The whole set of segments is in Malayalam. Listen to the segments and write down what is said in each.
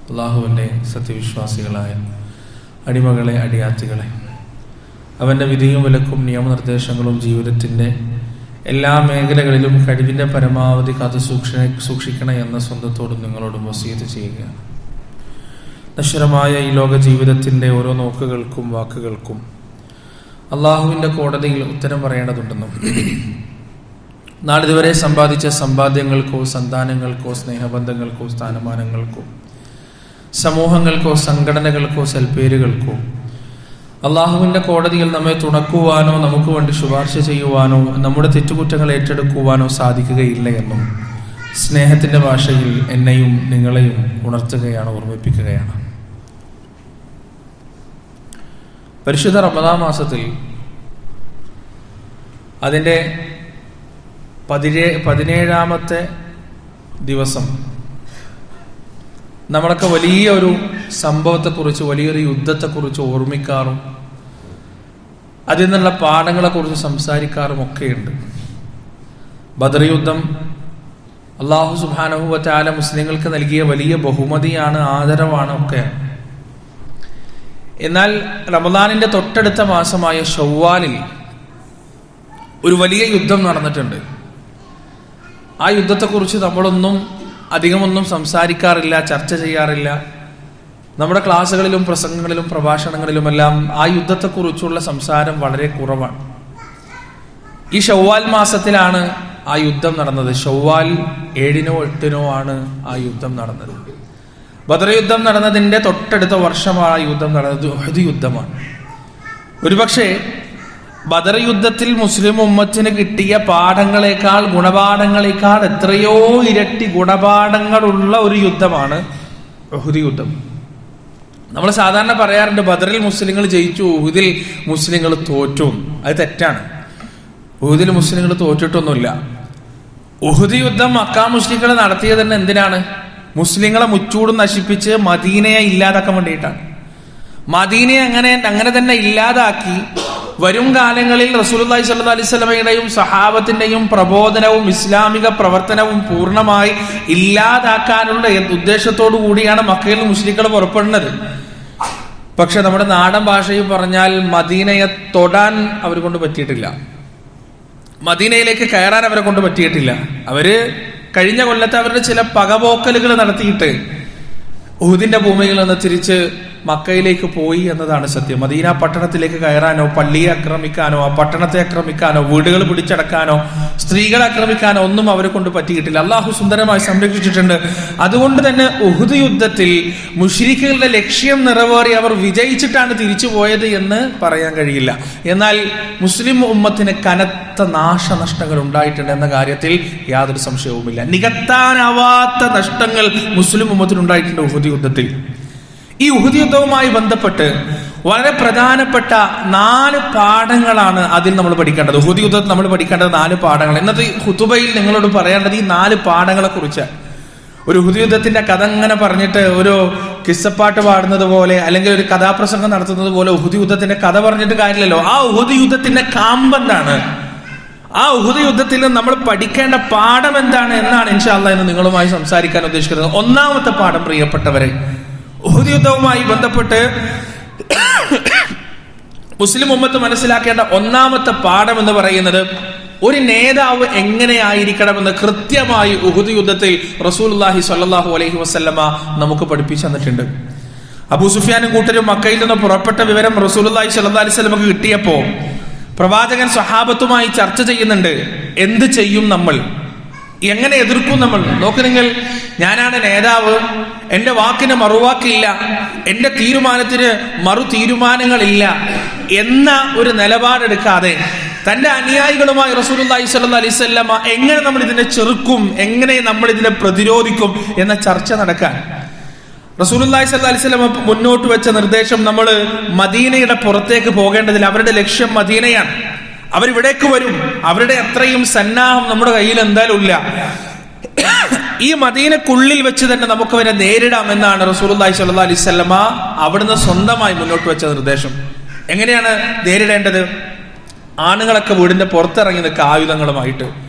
അള്ളാഹുവിൻ്റെ സത്യവിശ്വാസികളായ അടിമകളെ അടിയാത്തികളെ അവൻ്റെ വിധിയും വിലക്കും നിയമനിർദ്ദേശങ്ങളും ജീവിതത്തിൻ്റെ എല്ലാ മേഖലകളിലും കഴിവിൻ്റെ പരമാവധി കാത്തു സൂക്ഷ സൂക്ഷിക്കണം എന്ന സ്വന്തത്തോടും നിങ്ങളോടും വസീത് ചെയ്യുകയാണ് നശ്വരമായ ഈ ലോക ജീവിതത്തിൻ്റെ ഓരോ നോക്കുകൾക്കും വാക്കുകൾക്കും അള്ളാഹുവിൻ്റെ കോടതിയിൽ ഉത്തരം പറയേണ്ടതുണ്ടെന്നും നാളിതുവരെ സമ്പാദിച്ച സമ്പാദ്യങ്ങൾക്കോ സന്താനങ്ങൾക്കോ സ്നേഹബന്ധങ്ങൾക്കോ സ്ഥാനമാനങ്ങൾക്കോ സമൂഹങ്ങൾക്കോ സംഘടനകൾക്കോ സൽപ്പേരുകൾക്കോ അള്ളാഹുവിൻ്റെ കോടതിയിൽ നമ്മെ തുണക്കുവാനോ നമുക്ക് വേണ്ടി ശുപാർശ ചെയ്യുവാനോ നമ്മുടെ തെറ്റുകുറ്റങ്ങൾ ഏറ്റെടുക്കുവാനോ സാധിക്കുകയില്ല എന്നും സ്നേഹത്തിൻ്റെ ഭാഷയിൽ എന്നെയും നിങ്ങളെയും ഉണർത്തുകയാണ് ഓർമ്മിപ്പിക്കുകയാണ് പരിശുദ്ധ റമദാ മാസത്തിൽ അതിൻ്റെ പതിനേ പതിനേഴാമത്തെ ദിവസം നമ്മളൊക്കെ വലിയ ഒരു സംഭവത്തെക്കുറിച്ച് വലിയൊരു യുദ്ധത്തെക്കുറിച്ച് ഓർമ്മിക്കാറും അതിൽ നിന്നുള്ള പാഠങ്ങളെക്കുറിച്ച് സംസാരിക്കാറും ഒക്കെയുണ്ട് ബദർ യുദ്ധം അള്ളാഹു സുബാനഹുവറ്റാല മുസ്ലിങ്ങൾക്ക് നൽകിയ വലിയ ബഹുമതിയാണ് ആദരവാണ് ഒക്കെ എന്നാൽ റമദാനിന്റെ തൊട്ടടുത്ത മാസമായ ഷവ്വാലിൽ ഒരു വലിയ യുദ്ധം നടന്നിട്ടുണ്ട് ആ യുദ്ധത്തെക്കുറിച്ച് നമ്മളൊന്നും അധികമൊന്നും സംസാരിക്കാറില്ല ചർച്ച ചെയ്യാറില്ല നമ്മുടെ ക്ലാസ്സുകളിലും പ്രസംഗങ്ങളിലും പ്രഭാഷണങ്ങളിലുമെല്ലാം ആ യുദ്ധത്തെക്കുറിച്ചുള്ള സംസാരം വളരെ കുറവാണ് ഈ ഷവ്വാൽ മാസത്തിലാണ് ആ യുദ്ധം നടന്നത് ഷവ്വാൽ ഏഴിനോ എട്ടിനോ ആണ് ആ യുദ്ധം നടന്നത് ബദർ യുദ്ധം നടന്നതിന്റെ തൊട്ടടുത്ത വർഷമാണ് ആ യുദ്ധം നടന്നത് ഉഹദ് യുദ്ധമാണ് ഒരുപക്ഷെ ബദർ യുദ്ധത്തിൽ മുസ്ലിം ഉമ്മത്തിന് കിട്ടിയ പാഠങ്ങളെക്കാൾ ഗുണപാഠങ്ങളെക്കാൾ എത്രയോ ഇരട്ടി ഗുണപാഠങ്ങളുള്ള ഒരു യുദ്ധമാണ് ഉഹുദ് യുദ്ധം നമ്മൾ സാധാരണ പറയാറുണ്ട് ബദറിൽ മുസ്ലിങ്ങൾ ജയിച്ചു ഉഹുദിൽ മുസ്ലിങ്ങൾ തോറ്റു അത് തെറ്റാണ് ഉഹുദിൽ മുസ്ലിങ്ങൾ തോറ്റിട്ടൊന്നുമില്ല ഉഹുദ് യുദ്ധം മക്കാ മുസ്ലിങ്ങൾ നടത്തിയത് തന്നെ എന്തിനാണ് മുസ്ലിങ്ങളെ മുച്ചൂടും നശിപ്പിച്ച് മദീനയെ ഇല്ലാതാക്കാൻ വേണ്ടിയിട്ടാണ് മദീനയെ അങ്ങനെ അങ്ങനെ തന്നെ ഇല്ലാതാക്കി വരും കാലങ്ങളിൽ റസൂലുള്ളാഹി സ്വല്ലല്ലാഹി അലൈഹി വസല്ലമയുടെയും സഹാബത്തിന്റെയും പ്രബോധനവും ഇസ്ലാമിക പ്രവർത്തനവും പൂർണ്ണമായി ഇല്ലാതാക്കാനുള്ള ഉദ്ദേശത്തോടു കൂടിയാണ് മക്കയിൽ മുസ്ലിങ്ങൾ പുറപ്പെടുന്നത് പക്ഷെ നമ്മുടെ നാടൻ ഭാഷയിൽ പറഞ്ഞാൽ മദീനയെ തൊടാൻ അവർ കൊണ്ട് പറ്റിയിട്ടില്ല മദീനയിലേക്ക് കയറാൻ അവരെ കൊണ്ട് പറ്റിയിട്ടില്ല അവര് കഴിഞ്ഞ കൊല്ലത്തെ അവരുടെ ചില പകപോക്കലുകൾ നടത്തിയിട്ട് ഊദിന്റെ ഭൂമിയിൽ നിന്ന് തിരിച്ച് മക്കയിലേക്ക് പോയി എന്നതാണ് സത്യം മദീന പട്ടണത്തിലേക്ക് കയറാനോ പള്ളിയെ ആക്രമിക്കാനോ ആ പട്ടണത്തെ ആക്രമിക്കാനോ വീടുകൾ പിടിച്ചടക്കാനോ സ്ത്രീകളെ ആക്രമിക്കാനോ ഒന്നും അവരെ കൊണ്ട് പറ്റിയിട്ടില്ല അള്ളാഹു സുന്ദരമായി സംരക്ഷിച്ചിട്ടുണ്ട് അതുകൊണ്ട് തന്നെ ഉഹുദ് യുദ്ധത്തിൽ മുഷ്രിഖുകളുടെ ലക്ഷ്യം നിറവേറി അവർ വിജയിച്ചിട്ടാണ് തിരിച്ചു പോയത് എന്ന് പറയാൻ കഴിയില്ല എന്നാൽ മുസ്ലിം ഉമ്മത്തിന് കനത്ത നാശനഷ്ടങ്ങൾ ഉണ്ടായിട്ടുണ്ട് എന്ന കാര്യത്തിൽ യാതൊരു സംശയവുമില്ല നികത്താനാവാത്ത നഷ്ടങ്ങൾ മുസ്ലിം ഉമ്മത്തിന് ഉണ്ടായിട്ടുണ്ട് ഉഹുദ് യുദ്ധത്തിൽ ഈ ഉഹുദ് യുദ്ധവുമായി ബന്ധപ്പെട്ട് വളരെ പ്രധാനപ്പെട്ട നാല് പാഠങ്ങളാണ് അതിൽ നമ്മൾ പഠിക്കേണ്ടത് ഉഹുദ് യുദ്ധത്തിൽ നമ്മൾ പഠിക്കേണ്ടത് നാല് പാഠങ്ങൾ ഇന്നത്തെ ഹുതുബയിൽ നിങ്ങളോട് പറയേണ്ടത് ഈ നാല് പാഠങ്ങളെ കുറിച്ച് ഒരു ഉഹുദ് യുദ്ധത്തിന്റെ കഥ അങ്ങനെ പറഞ്ഞിട്ട് ഒരു കിസ്സപ്പാട്ട് പാടുന്നത് പോലെ അല്ലെങ്കിൽ ഒരു കഥാപ്രസംഗം നടത്തുന്നത് പോലെ ഉഹുദ് യുദ്ധത്തിന്റെ കഥ പറഞ്ഞിട്ട് കാര്യമില്ലല്ലോ ആ ഉഹുദ് യുദ്ധത്തിന്റെ കാമ്പെന്താണ് ആ ഉഹുദ് യുദ്ധത്തിൽ നമ്മൾ പഠിക്കേണ്ട പാഠം എന്താണ് എന്നാണ് ഇൻഷാല്ല എന്ന് നിങ്ങളുമായി സംസാരിക്കാൻ ഉദ്ദേശിക്കുന്നത് ഒന്നാമത്തെ പാഠം പ്രിയപ്പെട്ടവരെ ഉഹുദ് യുദ്ധവുമായി ബന്ധപ്പെട്ട് മുസ്ലിം ഉമ്മത്ത് മനസ്സിലാക്കേണ്ട ഒന്നാമത്തെ പാഠം എന്ന് പറയുന്നത് ഒരു നേതാവ് എങ്ങനെയായിരിക്കണമെന്ന് കൃത്യമായി ഉഹുദ് യുദ്ധത്തിൽ റസൂൽഹി സല്ലാഹു അലൈഹി വസ്ല്ലമ നമുക്ക് പഠിപ്പിച്ചു തന്നിട്ടുണ്ട് അബൂ സുഫിയാനും കൂട്ടരും മക്കയിൽ നിന്ന് പുറപ്പെട്ട വിവരം റസൂലി സല്ലാ അലൈഹി സ്വലമക്ക് കിട്ടിയപ്പോ പ്രവാചകൻ സ്വഹാബത്തുമായി ചർച്ച ചെയ്യുന്നുണ്ട് എന്ത് ചെയ്യും നമ്മൾ എങ്ങനെ എതിർക്കും നമ്മൾ നോക്ക് നിങ്ങൾ ഞാനാണ് നേതാവ് എന്റെ വാക്കിന് മറുവാക്കില്ല എന്റെ തീരുമാനത്തിന് മറു തീരുമാനങ്ങളില്ല എന്ന ഒരു നിലപാടെടുക്കാതെ തന്റെ അനുയായികളുമായി റസൂലുള്ളാഹി സ്വല്ലല്ലാഹി അലൈഹി വസല്ലമ എങ്ങനെ നമ്മൾ ഇതിനെ ചെറുക്കും എങ്ങനെ നമ്മൾ ഇതിനെ പ്രതിരോധിക്കും എന്ന ചർച്ച നടക്കാൻ റസൂലുള്ളാഹി സ്വല്ലല്ലാഹി അലൈഹി വസല്ലമ മുന്നോട്ട് വെച്ച നിർദ്ദേശം നമ്മൾ മദീനയുടെ പുറത്തേക്ക് പോകേണ്ടതില്ല അവരുടെ ലക്ഷ്യം മദീനയാണ് അവരിവിടേക്ക് വരും അവരുടെ അത്രയും സന്നാഹം നമ്മുടെ കയ്യിൽ എന്തായാലും ഇല്ല ഈ മദീനക്കുള്ളിൽ വെച്ച് തന്നെ നമുക്ക് അവരെ നേരിടാം എന്നാണ് റസൂലുള്ളാഹി സ്വല്ലല്ലാഹി അലൈഹി വസല്ലമ അവിടുന്ന് സ്വന്തമായി മുന്നോട്ട് വെച്ച നിർദ്ദേശം എങ്ങനെയാണ് നേരിടേണ്ടത് ആണുങ്ങളൊക്കെ വീടിന്റെ പുറത്തിറങ്ങി നിൽക്കുക ആയുധങ്ങളുമായിട്ട്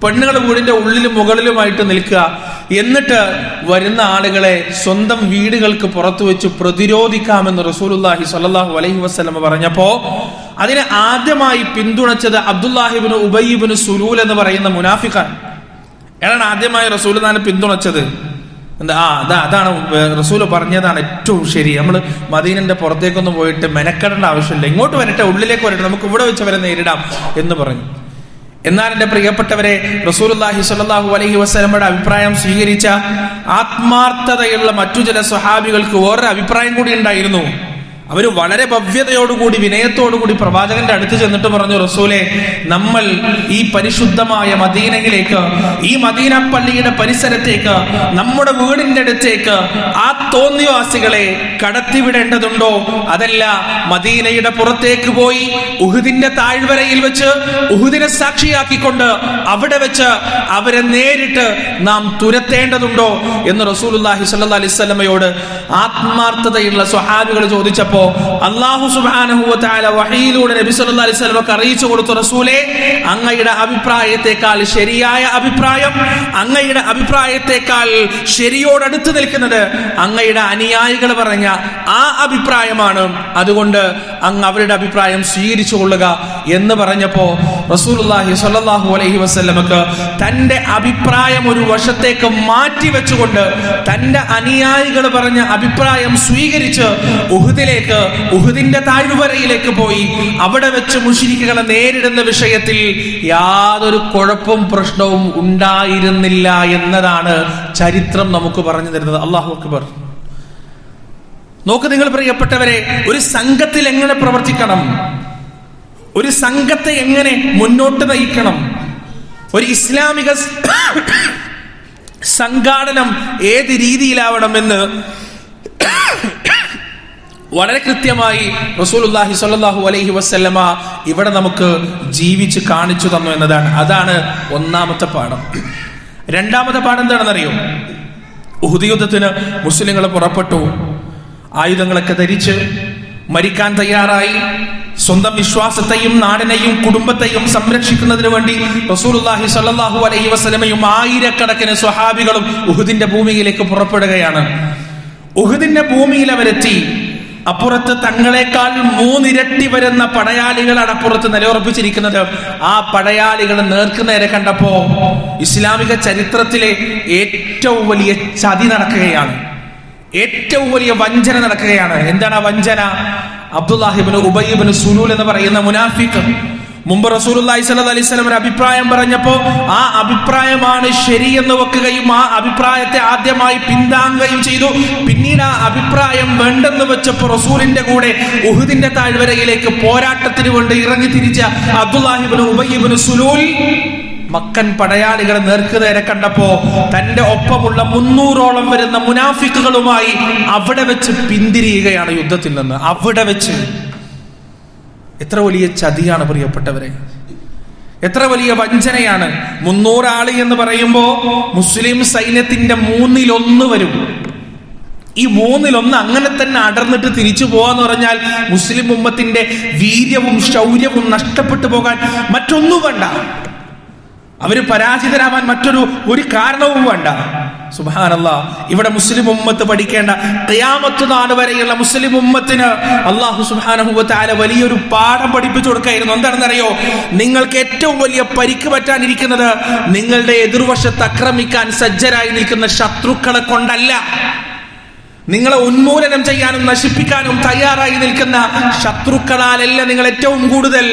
പെണ്ണുങ്ങൾ വീടിന്റെ ഉള്ളിലും മുകളിലുമായിട്ട് നിൽക്കുക എന്നിട്ട് വരുന്ന ആളുകളെ സ്വന്തം വീടുകൾക്ക് പുറത്തു വെച്ച് പ്രതിരോധിക്കാമെന്ന് റസൂലുല്ലാഹി സ്വല്ലല്ലാഹു അലൈഹി വസല്ലമ പറഞ്ഞപ്പോ അതിനെ ആദ്യമായി പിന്തുണച്ചത് അബ്ദുല്ലാഹിബിന് ഉബയ്യബിന് സുലൂൽ എന്ന് പറയുന്ന മുനാഫിഖാൻ ഏതാണ് ആദ്യമായി റസൂൽ താനെ പിന്തുണച്ചത് എന്താ ആ അതാ അതാണ് റസൂല് പറഞ്ഞതാണ് ഏറ്റവും ശരി നമ്മൾ മദീനന്റെ പുറത്തേക്കൊന്ന് പോയിട്ട് മെനക്കെടേണ്ട ആവശ്യമില്ല ഇങ്ങോട്ട് വരട്ടെ ഉള്ളിലേക്ക് വരട്ടെ നമുക്ക് ഇവിടെ വെച്ച് അവരെ നേരിടാം എന്ന് പറഞ്ഞു എന്നാൽ എന്റെ പ്രിയപ്പെട്ടവരെ റസൂലുല്ലാഹി സ്വല്ലല്ലാഹു അലൈഹി വസല്ലമയുടെ അഭിപ്രായം സ്വീകരിച്ച ആത്മാർത്ഥതയുള്ള മറ്റു ചില സ്വഹാബികൾക്ക് വേറൊരു അഭിപ്രായം കൂടി ഉണ്ടായിരുന്നു അവര് വളരെ ഭവ്യതയോടുകൂടി വിനയത്തോടുകൂടി പ്രവാചകന്റെ അടുത്ത് ചെന്നിട്ട് പറഞ്ഞു റസൂലെ നമ്മൾ ഈ പരിശുദ്ധമായ മദീനയിലേക്ക് ഈ മദീന പള്ളിയുടെ പരിസരത്തേക്ക് നമ്മുടെ വീടിന്റെ അടുത്തേക്ക് ആ തോന്നിവാസികളെ കടത്തിവിടേണ്ടതുണ്ടോ അതല്ല മദീനയുടെ പുറത്തേക്ക് പോയി ഉഹുദിന്റെ താഴ്വരയിൽ വെച്ച് ഉഹുദിനെ സാക്ഷിയാക്കിക്കൊണ്ട് അവിടെ വെച്ച് അവരെ നേരിട്ട് നാം തുരത്തേണ്ടതുണ്ടോ എന്ന് റസൂലുല്ലാഹി സ്വല്ലല്ലാഹി അലൈഹി വസല്ലമയോട് ആത്മാർത്ഥതയുള്ള സ്വഹാബികൾ ചോദിച്ചപ്പോ അള്ളാഹു സുബ്ഹാനഹു വ തആല വഹയിലൂടെ നബി സല്ലല്ലാഹി അലൈഹി വസല്ലമക്ക് അറിയിച്ചു കൊടുത്തു റസൂലേ അങ്ങയുടെ അഭിപ്രായത്തെക്കാൾ ശരിയായ അഭിപ്രായം അങ്ങയുടെ അഭിപ്രായത്തെക്കാൾ ശരിയോടടുത്ത് നിൽക്കുന്നത് അങ്ങയുടെ അനുയായികൾ പറഞ്ഞ ആ അഭിപ്രായമാണ് അതുകൊണ്ട് അങ്ങ് അവരുടെ അഭിപ്രായം സ്വീകരിച്ചു കൊള്ളുക എന്ന് പറഞ്ഞപ്പോ റസൂലുള്ളാഹി സ്വല്ലല്ലാഹു അലൈഹി വസല്ലമക്ക് തന്റെ അഭിപ്രായം ഒരു വശത്തേക്ക് മാറ്റി വെച്ചുകൊണ്ട് തന്റെ അനുയായികൾ പറഞ്ഞ അഭിപ്രായം സ്വീകരിച്ച് ഉഹുദിലേക്ക് ഉഹുദിന്റെ താഴ്വരയിലേക്ക് പോയി അവിടെ വെച്ച് മുഷിരിക്കുകളെ നേരിടുന്ന വിഷയത്തിൽ യാതൊരു കുഴപ്പവും പ്രശ്നവും ഉണ്ടായിരുന്നില്ല എന്നതാണ് ചരിത്രം നമുക്ക് പറഞ്ഞു തരുന്നത് അള്ളാഹു അക്ബർ നോക്ക് നിങ്ങൾ പ്രിയപ്പെട്ടവരെ ഒരു സംഘത്തിൽ എങ്ങനെ പ്രവർത്തിക്കണം ഒരു സംഘത്തെ എങ്ങനെ മുന്നോട്ട് നയിക്കണം ഒരു ഇസ്ലാമിക സംഘാടനം ഏത് രീതിയിലാവണമെന്ന് വളരെ കൃത്യമായി റസൂലുല്ലാഹി സ്വല്ലല്ലാഹു അലൈഹി വസല്ലമ ഇവിടെ നമുക്ക് ജീവിച്ച് കാണിച്ചു തന്നു എന്നതാണ് അതാണ് ഒന്നാമത്തെ പാഠം രണ്ടാമത്തെ പാഠം എന്താണെന്നറിയോ ഉഹുദ് യുദ്ധത്തിന് മുസ്ലിങ്ങൾ പുറപ്പെട്ടു ആയുധങ്ങളൊക്കെ ധരിച്ച് മരിക്കാൻ തയ്യാറായി സ്വന്തം വിശ്വാസത്തെയും നാടിനെയും കുടുംബത്തെയും സംരക്ഷിക്കുന്നതിന് വേണ്ടി റസൂലുള്ളാഹി സ്വല്ലല്ലാഹു അലൈഹി വസല്ലമയും ആയിരക്കണക്കിന് സ്വഹാബികളും ഉഹുദിന്റെ ഭൂമിയിലേക്ക് പുറപ്പെടുകയാണ് ഉഹുദിന്റെ ഭൂമിയിൽ അവരെത്തി അപ്പുറത്ത് തങ്ങളെക്കാൾ മൂന്നിരട്ടി വരുന്ന പടയാളികളാണ് അപ്പുറത്ത് നിലയുറപ്പിച്ചിരിക്കുന്നത് ആ പടയാളികൾ നേർക്കുനേരെ കണ്ടപ്പോ ഇസ്ലാമിക ചരിത്രത്തിലെ ഏറ്റവും വലിയ ചതി നടക്കുകയാണ് ഏറ്റവും വലിയ വഞ്ചന നടക്കുകയാണ് എന്താണ് ആ വഞ്ചന അബ്ദുല്ലാഹിബിന് ഉബൈബിന് സുലൂൽ എന്ന് പറയുന്ന മുനാഫിഖ് മുമ്പ് റസൂലുള്ളാഹി സ്വല്ലല്ലാഹി അലൈഹി വസല്ലം ഒരു അഭിപ്രായം പറഞ്ഞപ്പോ ആ അഭിപ്രായമാണ് ശരിയെന്ന് വെക്കുകയും ആ അഭിപ്രായത്തെ ആദ്യമായി പിന്താങ്ങുകയും ചെയ്തു പിന്നീട് ആ അഭിപ്രായം വേണ്ടെന്ന് വെച്ചപ്പോ റസൂലിന്റെ കൂടെ ഉഹുദിന്റെ താഴ്വരയിലേക്ക് പോരാട്ടത്തിന് വേണ്ടി ഇറങ്ങി തിരിച്ച അബ്ദുല്ലാഹിബിന് ഉബൈബിന് സുലൂൽ മക്കൻ പടയാളികളെ നേർക്കുനേരെ കണ്ടപ്പോ തന്റെ ഒപ്പമുള്ള മുന്നൂറോളം വരുന്ന മുനാഫിക്കുകളുമായി അവിടെ വെച്ച് പിന്തിരിയുകയാണ് യുദ്ധത്തിൽ നിന്ന് അവിടെ വെച്ച് എത്ര വലിയ ചതിയാണ് പ്രിയപ്പെട്ടവരെ എത്ര വലിയ വഞ്ചനയാണ് മുന്നൂറാളി എന്ന് പറയുമ്പോ മുസ്ലിം സൈന്യത്തിന്റെ മൂന്നിലൊന്ന് വരും ഈ മൂന്നിലൊന്ന് അങ്ങനെ തന്നെ അടർന്നിട്ട് തിരിച്ചു പോവാന്ന് പറഞ്ഞാൽ മുസ്ലിം ഉമ്മത്തിന്റെ വീര്യവും ശൗര്യവും നഷ്ടപ്പെട്ടു പോകാൻ മറ്റൊന്നും വേണ്ട അവര് പരാജിതരാവാൻ മറ്റൊരു ഒരു കാരണവും വേണ്ട സുബാനല്ല ഇവിടെ മുസ്ലിം ഉമ്മത്ത് പഠിക്കേണ്ട ഖിയാമത്ത് നാട് വരെയുള്ള മുസ്ലിം ഉമ്മത്തിന് അള്ളാഹു സുബാനഹുവത്താല വലിയൊരു പാഠം പഠിപ്പിച്ചു കൊടുക്കായിരുന്നു എന്താണെന്നറിയോ നിങ്ങൾക്ക് ഏറ്റവും വലിയ പരിക്ക് പറ്റാനിരിക്കുന്നത് നിങ്ങളുടെ എതിർവശത്ത് ആക്രമിക്കാൻ സജ്ജരായി നിൽക്കുന്ന ശത്രുക്കളെ കൊണ്ടല്ല നിങ്ങളെ ഉന്മൂലനം ചെയ്യാനും നശിപ്പിക്കാനും തയ്യാറായി നിൽക്കുന്ന ശത്രുക്കളാലല്ല നിങ്ങൾ ഏറ്റവും കൂടുതൽ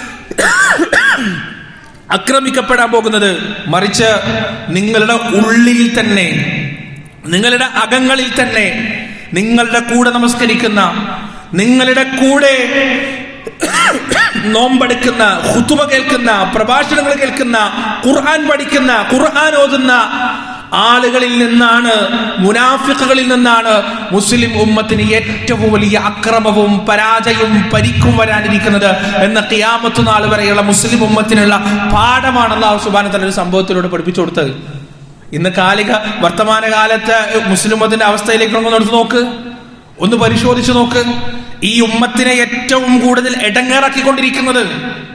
ആക്രമിക്കപ്പെടാൻ പോകുന്നത് മറിച്ച് നിങ്ങളുടെ ഉള്ളിൽ തന്നെ നിങ്ങളുടെ അകങ്ങളിൽ തന്നെ നിങ്ങളുടെ കൂടെ നമസ്കരിക്കുന്ന നിങ്ങളുടെ കൂടെ നോമ്പെടുക്കുന്ന ഹുത്തുബ കേൾക്കുന്ന പ്രഭാഷണങ്ങൾ കേൾക്കുന്ന ഖുർആൻ പഠിക്കുന്ന ഖുർആൻ ഓതുന്ന ആളുകളിൽ നിന്നാണ് മുനാഫിക്കുകളിൽ നിന്നാണ് മുസ്ലിം ഉമ്മത്തിന് ഏറ്റവും വലിയ അക്രമവും പരാജയവും പരിക്കും വരാനിരിക്കുന്നത് എന്ന കിയാമത്ത് നാൾ വരെയുള്ള മുസ്ലിം ഉമ്മത്തിനുള്ള പാഠമാണ് അള്ളാഹു സുബാനത്തല ഒരു സംഭവത്തിലൂടെ പഠിപ്പിച്ചു കൊടുത്തത് ഇന്ന് കാലിക വർത്തമാന കാലത്ത് മുസ്ലിം ഉമ്മത്തിന്റെ അവസ്ഥയിലേക്ക് ഒന്ന് എടുത്ത് നോക്ക് ഒന്ന് പരിശോധിച്ചു നോക്ക് ഈ ഉമ്മത്തിനെ ഏറ്റവും കൂടുതൽ ഇടങ്ങേറാക്കിക്കൊണ്ടിരിക്കുന്നത്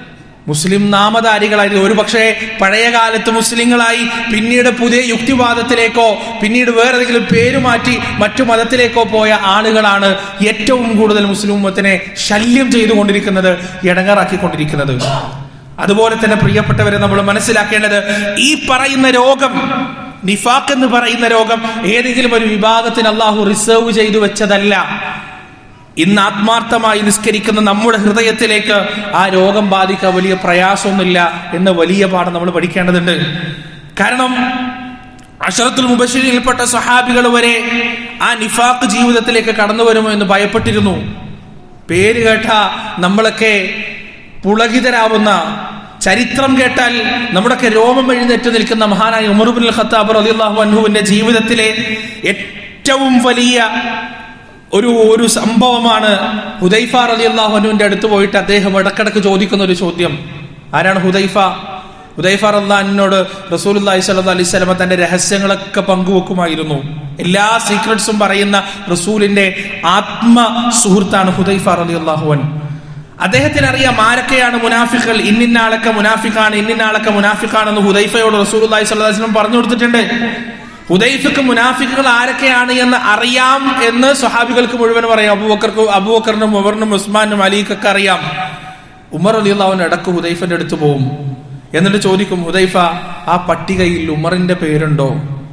മുസ്ലിം നാമധാരികളായി ഒരു പക്ഷേ പഴയ കാലത്ത് മുസ്ലിങ്ങളായി പിന്നീട് പുതിയ യുക്തിവാദത്തിലേക്കോ പിന്നീട് വേറെ ഏതെങ്കിലും പേര് മാറ്റി മറ്റു മതത്തിലേക്കോ പോയ ആളുകളാണ് ഏറ്റവും കൂടുതൽ മുസ്ലിം ഉമ്മത്തിനെ ശല്യം ചെയ്തുകൊണ്ടിരിക്കുന്നത് ഇടങ്ങാറാക്കിക്കൊണ്ടിരിക്കുന്നത് അതുപോലെ തന്നെ പ്രിയപ്പെട്ടവരെ നമ്മൾ മനസ്സിലാക്കേണ്ടത് ഈ പറയുന്ന രോഗം നിഫാഖ് എന്ന് പറയുന്ന രോഗം ഏതെങ്കിലും ഒരു വിഭാഗത്തിന് അള്ളാഹു റിസർവ് ചെയ്തു വെച്ചതല്ല ഇന്ന് ആത്മാർത്ഥമായി നിസ്കരിക്കുന്ന നമ്മുടെ ഹൃദയത്തിലേക്ക് ആ രോഗം ബാധിക്കാൻ വലിയ പ്രയാസമൊന്നുമില്ല എന്ന വലിയ പാഠം നമ്മൾ പഠിക്കേണ്ടതുണ്ട് കാരണം അഷറത്തുൽ മുബഷിരിൽപ്പെട്ട സഹാബികൾ വരെ ആ നിഫാഖ് ജീവിതത്തിലേക്ക് കടന്നു വരുമോ എന്ന് ഭയപ്പെട്ടിരുന്നു പേര് കേട്ട നമ്മളൊക്കെ പുളകിതരാവുന്ന ചരിത്രം കേട്ടാൽ നമ്മുടെയൊക്കെ രോമം എഴുന്നേറ്റ് നിൽക്കുന്ന മഹാനായ ഉമർബുൽ ഖത്താബ് റളിയല്ലാഹു അൻഹുവിന്റെ ജീവിതത്തിലെ ഏറ്റവും വലിയ ഒരു ഒരു സംഭവമാണ് ഹുദൈഫ റളിയല്ലാഹു അൻഹുവിന്റെ അടുത്ത് പോയിട്ട് അദ്ദേഹം ഇടക്കിടക്ക് ചോദിക്കുന്ന ഒരു ചോദ്യം ആരാണ് ഹുദൈഫ ഹുദൈഫ റഹ്ലാനോട് റസൂലുള്ളാഹി സ്വല്ലല്ലാഹു അലൈഹി വസല്ലമ തന്റെ രഹസ്യങ്ങളൊക്കെ പങ്കുവെക്കുമായിരുന്നു എല്ലാ സീക്രട്സും പറയുന്ന റസൂലിന്റെ ആത്മ സുഹൃത്താണ് ഹുദൈഫ റളിയല്ലാഹു അൻഹു അദ്ദേഹത്തിന് അറിയാം ആരൊക്കെയാണ് മുനാഫിഖൽ ഇന്നിന്ന ആളൊക്കെ മുനാഫിഖാണ് ഇന്നിന്ന ആളൊക്കെ മുനാഫിഖാണെന്ന് ഹുദൈഫയോട് റസൂലുള്ളാഹി സ്വല്ലല്ലാഹു അലൈഹി വസല്ലം പറഞ്ഞു കൊടുത്തിട്ടുണ്ട് ഹുദൈഫക്ക് മുനാഫിക്കുകൾ ആരൊക്കെയാണ് എന്ന് അറിയാം എന്ന് സ്വഹാബികൾക്ക് മുഴുവനും അറിയാം അബൂബക്കർക്ക് അബൂബക്കറിനും ഉമറിനും ഉസ്മാനും അലിക്കൊക്കെ അറിയാം ഉമർ അലി അള്ളാഹുവിന് ഇടക്ക് ഹുദൈഫന്റെ അടുത്ത് പോകും എന്നിട്ട് ചോദിക്കും ഹുദൈഫ ആ പട്ടികയിൽ ഉമറിന്റെ പേരുണ്ടോ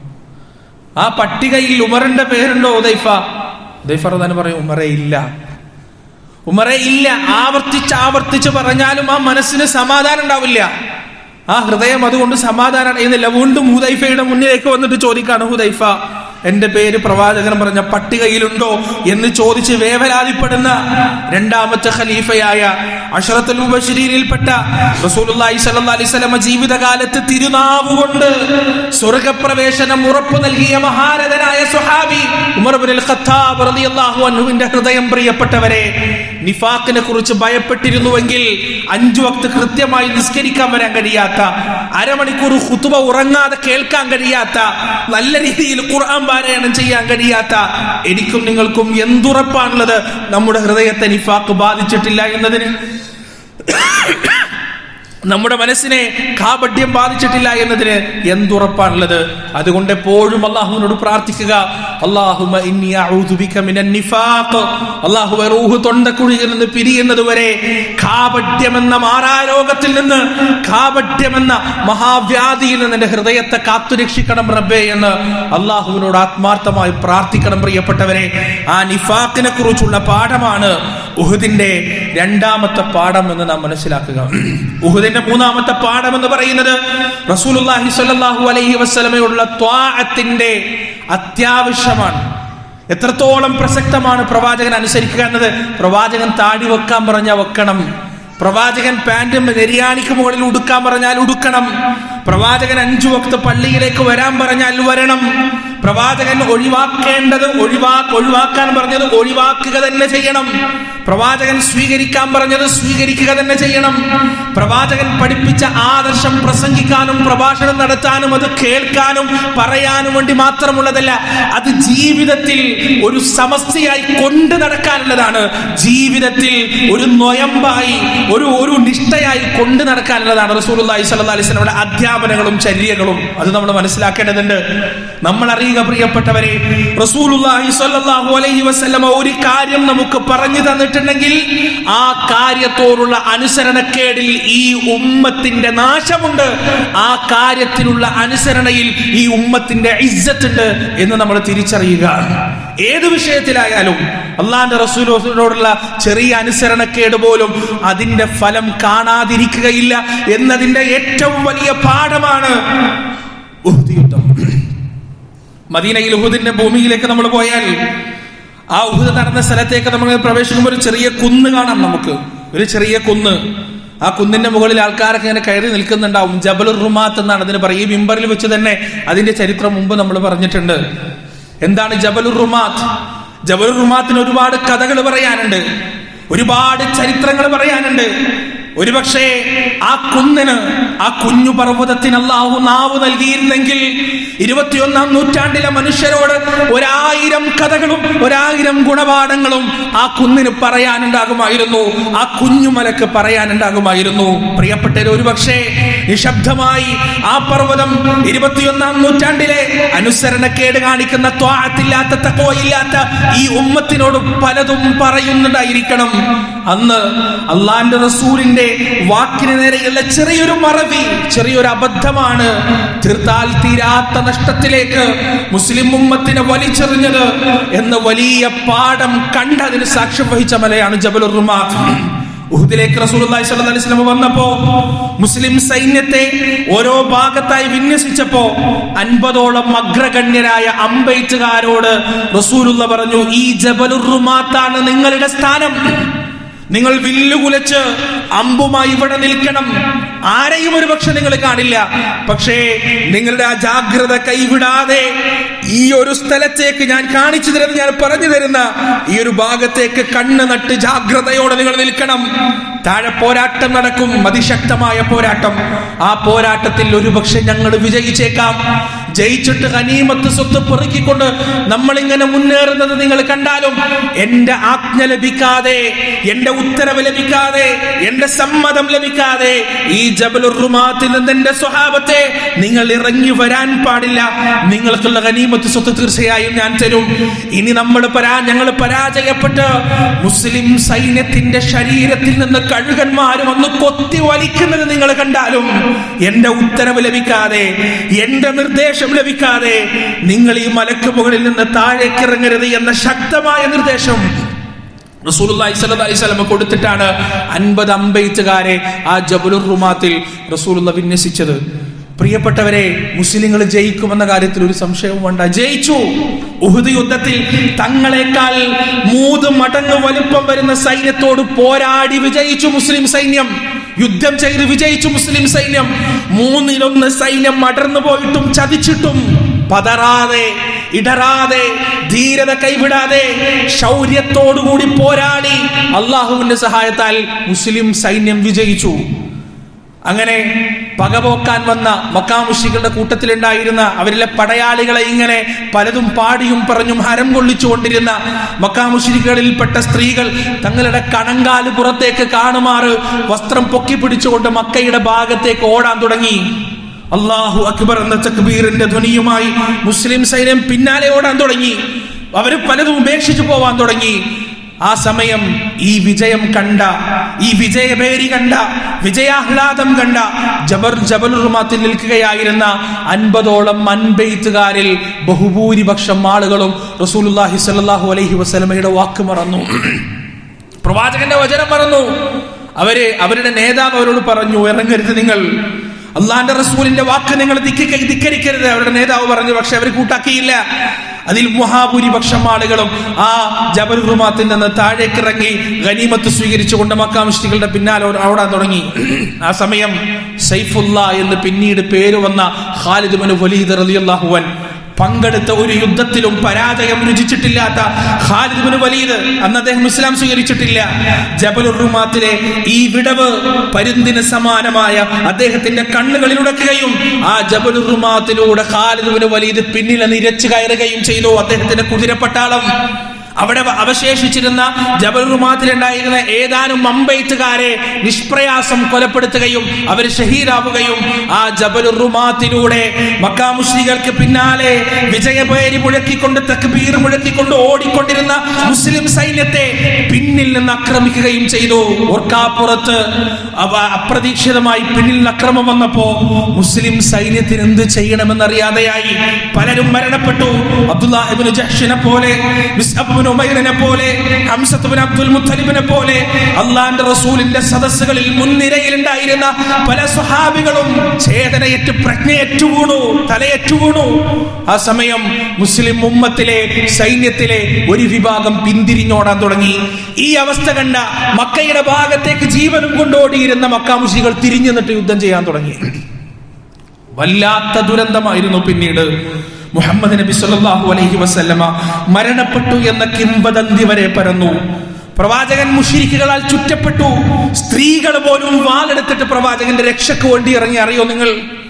ആ പട്ടികയിൽ ഉമറിന്റെ പേരുണ്ടോ ഹുദൈഫ ഹുദൈഫ റഹ്മാൻ പറയും ഉമറെ ഇല്ല ഉമറെ ഇല്ല ആവർത്തിച്ച് ആവർത്തിച്ച് പറഞ്ഞാലും ആ മനസ്സിന് സമാധാനം ഉണ്ടാവില്ല ആ ഹൃദയം അതുകൊണ്ട് സമാധാനം അടയുന്നില്ല വീണ്ടും ഹുദൈഫയുടെ മുന്നിലേക്ക് വന്നിട്ട് ചോദിക്കാണ് ഹുദൈഫ എന്റെ പേര് പ്രവാചകൻ പറഞ്ഞ പട്ടികയിലുണ്ടോ എന്ന് ചോദിച്ച് വേവലാതിപ്പെടുന്ന രണ്ടാമത്തെ ഖലീഫയായ അഷറത്തുൽ മുബശ്ശിരീനിൽപ്പെട്ട റസൂലുള്ളാഹി സ്വല്ലല്ലാഹി അലൈഹി വസല്ലമ ജീവിതകാലത്ത് തിരുനാവ് കൊണ്ട് സ്വർഗപ്രവേശനം ഉറപ്പു നൽകിയ മഹാരഥനായ സുഹാബി ഉമർ ഇബ്നുൽ ഖത്താബ് റളിയല്ലാഹു അൻഹുവിന്റെ ഹൃദയം പ്രിയപ്പെട്ടവരെ നിഫാഖിനെ കുറിച്ച് ഭയപ്പെട്ടിരുന്നുവെങ്കിൽ അഞ്ചു വക്ത് കൃത്യമായി നിസ്കരിക്കാൻ വരാൻ കഴിയാത്ത അരമണിക്കൂർ ഹുതുബ ഉറങ്ങാതെ കേൾക്കാൻ കഴിയാത്ത നല്ല രീതിയിൽ ഖുർആൻ പാരായണം ചെയ്യാൻ കഴിയാത്ത എനിക്കും നിങ്ങൾക്കും എന്തുറപ്പാണുള്ളത് നമ്മുടെ ഹൃദയത്തെ നിഫാഖ് ബാധിച്ചിട്ടില്ല എന്നതിന് നമ്മുടെ മനസ്സിനെ കാപട്യം ബാധിച്ചിട്ടില്ല എന്നതിന് എന്തുറപ്പാണുള്ളത് അതുകൊണ്ട് എപ്പോഴും അള്ളാഹുവിനോട് പ്രാർത്ഥിക്കുക അള്ളാഹുമ ഇന്നി അഊദു ബിക മിനൻ നിഫാഖ് അള്ളാഹുവേ റൂഹ് തൊണ്ടക്കുഴിയിൽ നിന്ന് പിരിയുന്നത് വരെ കാപട്യമെന്ന മാറാരോഗത്തിൽ നിന്ന് കാപട്യമെന്ന മഹാവ്യാധിയിൽ നിന്ന് എന്റെ ഹൃദയത്തെ കാത്തുരക്ഷിക്കണം റബ്ബേ എന്ന് അള്ളാഹുവിനോട് ആത്മാർത്ഥമായി പ്രാർത്ഥിക്കണം പ്രിയപ്പെട്ടവരെ ആ നിഫാഖിനെ കുറിച്ചുള്ള പാഠമാണ് ഉഹുദിന്റെ രണ്ടാമത്തെ പാഠം എന്ന് നാം മനസ്സിലാക്കുക ഉഹുദിന്റെ മൂന്നാമത്തെ പാഠം എന്ന് പറയുന്നത് റസൂലുള്ളാഹി സ്വല്ലല്ലാഹു അലൈഹി വസല്ലമയുള്ള ത്വാഅത്തിന്റെ അത്യാവശ്യമാണ് എത്രത്തോളം പ്രസക്തമാണ് പ്രവാചകൻ അനുസരിക്കുക എന്നത് പ്രവാചകൻ താടി വെക്കാൻ പറഞ്ഞ വെക്കണം പ്രവാചകൻ പാന്റും നെരിയാണിക്ക് മുകളിൽ ഉടുക്കാൻ പറഞ്ഞാൽ ഉടുക്കണം പ്രവാചകൻ അഞ്ചു വക്ത് പള്ളിയിലേക്ക് വരാൻ പറഞ്ഞാൽ വരണം പ്രവാചകൻ ഒഴിവാക്കേണ്ടത് ഒഴിവാ ഒഴിവാക്കാൻ പറഞ്ഞത് ഒഴിവാക്കുക തന്നെ ചെയ്യണം പ്രവാചകൻ സ്വീകരിക്കാൻ പറഞ്ഞത് സ്വീകരിക്കുക തന്നെ ചെയ്യണം പ്രവാചകൻ പഠിപ്പിച്ച ആദർശം പ്രസംഗിക്കാനും പ്രഭാഷണം നടത്താനും അത് കേൾക്കാനും പറയാനും വേണ്ടി മാത്രമുള്ളതല്ല അത് ജീവിതത്തിൽ ഒരു സമസ്യയായി കൊണ്ടു നടക്കാനുള്ളതാണ് ജീവിതത്തിൽ ഒരു നൊയമ്പായി ഒരു ഒരു നിഷ്ഠയായി കൊണ്ടു നടക്കാനുള്ളതാണ് റസൂലുള്ളാഹി സ്വല്ലല്ലാഹി അലൈഹി വസല്ലമയുടെ അധ്യാപനങ്ങളും ചര്യകളും അത് നമ്മൾ മനസ്സിലാക്കേണ്ടതുണ്ട് നമ്മൾ അറിയുക പ്രിയപ്പെട്ടവരെ റസൂലുള്ളാഹി സ്വല്ലല്ലാഹു അലൈഹി വസല്ലമ ഒരു കാര്യം നമുക്ക് പറഞ്ഞു തന്നിട്ടുണ്ടെങ്കിൽ ആ കാര്യത്തോടുള്ള അനുസരണക്കേടിൽ ഈ ഉമ്മത്തിന്റെ നാശമുണ്ട് ആ കാര്യത്തിലുള്ള അനുസരണയിൽ ഈ ഉമ്മത്തിന്റെ ഇജ്ജത്തുണ്ട് എന്ന് നമ്മൾ തിരിച്ചറിയുക ഏത് വിഷയത്തിലായാലും അള്ളാന്റെ റസൂലിനോടുള്ള ചെറിയ അനുസരണക്കേട് പോലും അതിന്റെ ഫലം കാണാതിരിക്കുകയില്ല എന്നതിന്റെ ഏറ്റവും വലിയ പാഠമാണ് ഉഹ്ദ് യുദ്ധം മദീനയിൽ ഉഹുദിന്റെ ഭൂമിയിലേക്ക് നമ്മൾ പോയാൽ ആ ഉഹുദ് നടന്ന സ്ഥലത്തേക്ക് നമ്മൾ പ്രവേശിക്കുമ്പോൾ ഒരു ചെറിയ കുന്ന് കാണാം നമുക്ക് ഒരു ചെറിയ കുന്ന് ആ കുന്നിന്റെ മുകളിൽ ആൾക്കാരൊക്കെ ഇങ്ങനെ കയറി നിൽക്കുന്നുണ്ടാവും ജബലുർ റുമാത്ത് എന്നാണ് അതിന് പറയും ഈ മിമ്പറിൽ വെച്ച് തന്നെ അതിന്റെ ചരിത്രം മുമ്പ് നമ്മൾ പറഞ്ഞിട്ടുണ്ട് എന്താണ് ജബലുർ റുമാത്ത് ജബലുർ റുമാത്തിന് ഒരുപാട് കഥകൾ പറയാനുണ്ട് ഒരുപാട് ചരിത്രങ്ങൾ പറയാനുണ്ട് ഒരുപക്ഷെ ആ കുന്നിന് ആ കുഞ്ഞു പർവ്വതത്തിന് അള്ളാഹു നാവ് നൽകിയിരുന്നെങ്കിൽ ഇരുപത്തിയൊന്നാം നൂറ്റാണ്ടിലെ മനുഷ്യരോട് ഒരായിരം കഥകളും ഒരായിരം ഗുണപാഠങ്ങളും ആ കുന്നിന് പറയാനുണ്ടാകുമായിരുന്നു ആ കുഞ്ഞുമലക്ക് പറയാനുണ്ടാകുമായിരുന്നു പ്രിയപ്പെട്ടവർ ഒരുപക്ഷെ നിശബ്ദമായി ആ പർവ്വതം ഇരുപത്തിയൊന്നാം നൂറ്റാണ്ടിലെ അനുസരണക്കേട് കാണിക്കുന്ന ത്വാഴത്തില്ലാത്ത തക്കോയില്ലാത്ത ഈ ഉമ്മത്തിനോട് പലതും പറയുന്നുണ്ടായിരിക്കണം അന്ന് അള്ളാന്റെ റസൂലിന്റെ വാക്കിന് നേരെയുള്ള ചെറിയൊരു മറവി ചെറിയൊരു അബദ്ധമാണ് തീർത്താൽ തീരാത്ത നഷ്ടത്തിലേക്ക് മുസ്ലിം ഉമ്മത്തിനെ വലിച്ചെറിഞ്ഞത് എന്ന വലിയ പാഠം കണ്ടതിന് സാക്ഷ്യം വഹിച്ച മലയാണ് ജബലുർ റുമാത്ത് ഉഹുദിലേക്ക് റസൂലുള്ളാഹി സ്വല്ലല്ലാഹി അലൈഹി വസല്ലം വന്നപ്പോ മുസ്ലിം സൈന്യത്തെ ഓരോ ഭാഗത്തായി വിന്യസിച്ചപ്പോ അൻപതോളം അഗ്രഗണ്യരായ അമ്പെയ്ത്തുകാരോട് റസൂലുള്ള പറഞ്ഞു ഈ ജബലുർ റുമാത്താണ് നിങ്ങളുടെ സ്ഥാനം നിങ്ങൾ വില്ലുകുലച്ച് അമ്പുമായി ഇവിടെ നിൽക്കണം ആരെയും ഒരു പക്ഷെ നിങ്ങൾ കാണില്ല പക്ഷേ നിങ്ങളുടെ ആ ജാഗ്രത കൈവിടാതെ ഈ ഒരു സ്ഥലത്തേക്ക് ഞാൻ കാണിച്ചു തരുന്ന ഞാൻ പറഞ്ഞു തരുന്ന ഈ ഒരു ഭാഗത്തേക്ക് കണ്ണ് നട്ട് ജാഗ്രതയോടെ നിങ്ങൾ നിൽക്കണം താഴെ പോരാട്ടം നടക്കും അതിശക്തമായ പോരാട്ടം ആ പോരാട്ടത്തിൽ ഒരുപക്ഷെ ഞങ്ങൾ വിജയിച്ചേക്കാം ജയിച്ചിട്ട് ഹനീമത്ത് സ്വത്ത് പെറുക്കിക്കൊണ്ട് നമ്മളിങ്ങനെ മുന്നേറുന്നത് നിങ്ങൾ കണ്ടാലും എന്റെ ആജ്ഞ ലഭിക്കാതെ എന്റെ ഉത്തരവ് ലഭിക്കാതെ എന്റെ സമ്മതം ലഭിക്കാതെ ഈ ജബലുർ റുമാത്തിൽ നിന്ന് എന്റെ സ്വഭാവത്തെ നിങ്ങൾ ഇറങ്ങി വരാൻ പാടില്ല നിങ്ങൾക്കുള്ള ഗനീമത്ത് സ്വത്ത് തീർച്ചയായും ഞാൻ തരും ഇനി നമ്മൾ പരാ ഞങ്ങൾ പരാജയപ്പെട്ട് മുസ്ലിം സൈന്യത്തിന്റെ ശരീരത്തിൽ നിന്ന് കഴുകന്മാരും ഒന്ന് കൊത്തി വലിക്കുന്നത് നിങ്ങൾ കണ്ടാലും എന്റെ ഉത്തരവ് ലഭിക്കാതെ എന്റെ നിർദ്ദേശം ലഭിക്കാതെ നിങ്ങൾ ഈ മലക്ക് മുകളിൽ നിന്ന് താഴേക്ക് ഇറങ്ങരുത് എന്ന ശക്തമായ നിർദ്ദേശം റസൂലുള്ളാഹി സ്വല്ലല്ലാഹി അലൈഹി വസല്ലം കൊടുത്തിട്ടാണ് അൻപത് അമ്പെയ്ത്തുകാരെ ആ ജബലുർ റുമാത്തിൽ റസൂലുള്ള വിന്യസിച്ചത് പ്രിയപ്പെട്ടവരെ മുസ്ലിങ്ങൾ ജയിക്കുമെന്ന കാര്യത്തിൽ ഒരു സംശയവും വേണ്ട ജയിച്ചു ഉഹുദ് യുദ്ധത്തിൽ തങ്ങളെക്കാൾ മൂന്ന് മടങ്ങ് വലുപ്പം വരുന്ന സൈന്യത്തോട് പോരാടി വിജയിച്ചു മുസ്ലിം സൈന്യം യുദ്ധം ചെയ്ത് വിജയിച്ചു മുസ്ലിം സൈന്യം മൂന്നിലൊന്ന് സൈന്യം അടർന്നു പോയിട്ടും ചതിച്ചിട്ടും പതറാതെ ഇടറാതെ ധീരത കൈവിടാതെ ശൗര്യത്തോടുകൂടി പോരാടി അള്ളാഹുവിന്റെ സഹായത്താൽ മുസ്ലിം സൈന്യം വിജയിച്ചു അങ്ങനെ പകപോക്കാൻ വന്ന മക്കാമുഷികളുടെ കൂട്ടത്തിലുണ്ടായിരുന്ന അവരിലെ പടയാളികളെ ഇങ്ങനെ പലതും പാടിയും പറഞ്ഞും ഹരം കൊള്ളിച്ചു കൊണ്ടിരുന്ന മക്കാമുഷികളിൽപ്പെട്ട സ്ത്രീകൾ തങ്ങളുടെ കണങ്കാല് പുറത്തേക്ക് കാണുമാറ് വസ്ത്രം പൊക്കി പിടിച്ചുകൊണ്ട് മക്കയുടെ ഭാഗത്തേക്ക് ഓടാൻ തുടങ്ങി അള്ളാഹു അക്ബർ എന്ന തക്ബീറിന്റെ ധ്വനിയുമായി മുസ്ലിം സൈന്യം പിന്നാലെ ഓടാൻ തുടങ്ങി അവർ പലതും ഉപേക്ഷിച്ചു പോവാൻ തുടങ്ങി ആ സമയം ഈ വിജയം കണ്ട ഈ വിജയഭേരി കണ്ട വിജയാഹ്ലാദം കണ്ട ജബർ ജബലുറുമാത്തിൽ നിൽക്കുകയായിരുന്ന അൻപതോളം അൻപെയ്ത്തുകാരിൽ ബഹുഭൂരിപക്ഷം ആളുകളും റസൂലുല്ലാഹി സല്ലാഹു അലൈഹി വസ്ലമയുടെ വാക്ക് മറന്നു പ്രവാചകന്റെ വചനം മറന്നു അവര് അവരുടെ നേതാവ് അവരോട് പറഞ്ഞു ഇറങ്ങരുത് നിങ്ങൾ അള്ളാന്റെ റസൂലിന്റെ വാക്ക് നിങ്ങൾ ധിക്ക- ധിക്കരിക്കരുത് അവരുടെ നേതാവ് പറഞ്ഞു പക്ഷെ അവർ കൂട്ടാക്കിയില്ല അതിൽ മഹാഭൂരിപക്ഷം ആളുകളും ആ ജബൽ റുമാത്തിൽ നിന്ന് താഴേക്ക് ഇറങ്ങി ഗനീമത്ത് സ്വീകരിച്ചുകൊണ്ട് മക്കാമുഷ്ടികളുടെ പിന്നാലെ ഓ- ഓടാൻ തുടങ്ങി ആ സമയം സൈഫുല്ല എന്ന് പിന്നീട് പേര് വന്ന ഖാലിദ് ബിൻ വലീദ് റളിയല്ലാഹുവൻ പങ്കെടുത്ത ഒരു യുദ്ധത്തിലും പരാജയം രുചിച്ചിട്ടില്ലാത്ത ഖാലിദ് ബിൻ വലീദ് അന്ന് അദ്ദേഹം ഇസ്ലാം സ്വീകരിച്ചിട്ടില്ല ജബലുർ റുമാത്തിലെ ഈ വിടവ് പരുന്തിന് സമാനമായ അദ്ദേഹത്തിന്റെ കണ്ണുകളിൽ ഉടക്കുകയും ആ ജബലുർ റുമാത്തിലൂടെ ഖാലിദ് ബിൻ വലീദ് പിന്നിൽ നിരച്ചു കയറുകയും ചെയ്തു അദ്ദേഹത്തിന്റെ കുതിരപ്പട്ടാളം അവിടെ അവശേഷിച്ചിരുന്ന ജബൽ റുമാത്തിലുണ്ടായിരുന്ന ഏതാനും അമ്പെയ്ത്തുകാരെ നിഷ്പ്രയാസം കൊലപ്പെടുത്തുകയും അവർ ഷഹീദാവുകയും ആ ജബൽ റുമാത്തിലൂടെ മക്കാമുസ്ലികൾക്ക് പിന്നാലെ വിജയപേരി മുഴക്കിക്കൊണ്ട് തക്ബീർ മുഴക്കിക്കൊണ്ട് ഓടിക്കൊണ്ടിരുന്ന മുസ്ലിം സൈന്യത്തെ പിന്നിൽ നിന്ന് ആക്രമിക്കുകയും ചെയ്തു ഓർക്കാപ്പുറത്ത് അവ അപ്രതീക്ഷിതമായി പിന്നിൽ നിന്ന് അക്രമം വന്നപ്പോ മുസ്ലിം സൈന്യത്തിന് എന്ത് ചെയ്യണമെന്നറിയാതെയായി പലരും മരണപ്പെട്ടു അബ്ദുല്ലാഹിബിന് ജഹ്ഷിനെ പോലെ മിസ്അബ് ഉമൈറിനെ പോലെ ഹംസത്ത് ബിൻ അബ്ദുൽ മുത്തലിബിനെ പോലെ അള്ളാന്റെ റസൂലിന്റെ സദസ്സുകളിൽ മുൻനിരയിൽ ഉണ്ടായിരുന്ന പല സ്വഹാബികളും ചേതനയേറ്റ് പ്രജ്ഞയേറ്റു വീണു തലയേറ്റു വീണു ആ സമയം മുസ്ലിം ഉമ്മത്തിലെ സൈന്യത്തിലെ ഒരു വിഭാഗം പിന്തിരിഞ്ഞോടാൻ തുടങ്ങി ഈ അവസ്ഥ കണ്ട മക്കയുടെ ഭാഗത്തേക്ക് ജീവനും കൊണ്ടോടിയിരുന്ന മക്കാമുഷികൾ തിരിഞ്ഞു നിന്നിട്ട് യുദ്ധം ചെയ്യാൻ തുടങ്ങി വല്ലാത്ത ദുരന്തമായിരുന്നു പിന്നീട് മുഹമ്മദ് നബി സല്ലല്ലാഹു അലൈഹി വസല്ലമ മരണപ്പെട്ടു എന്ന കിംവദന്തി വരെ പരന്നു പ്രവാചകൻ മുഷിരിക്കുകളാൽ ചുറ്റപ്പെട്ടു സ്ത്രീകൾ പോലും വാളെടുത്തിട്ട് പ്രവാചകന്റെ രക്ഷയ്ക്ക് വേണ്ടി ഇറങ്ങി അറിയോ നിങ്ങൾ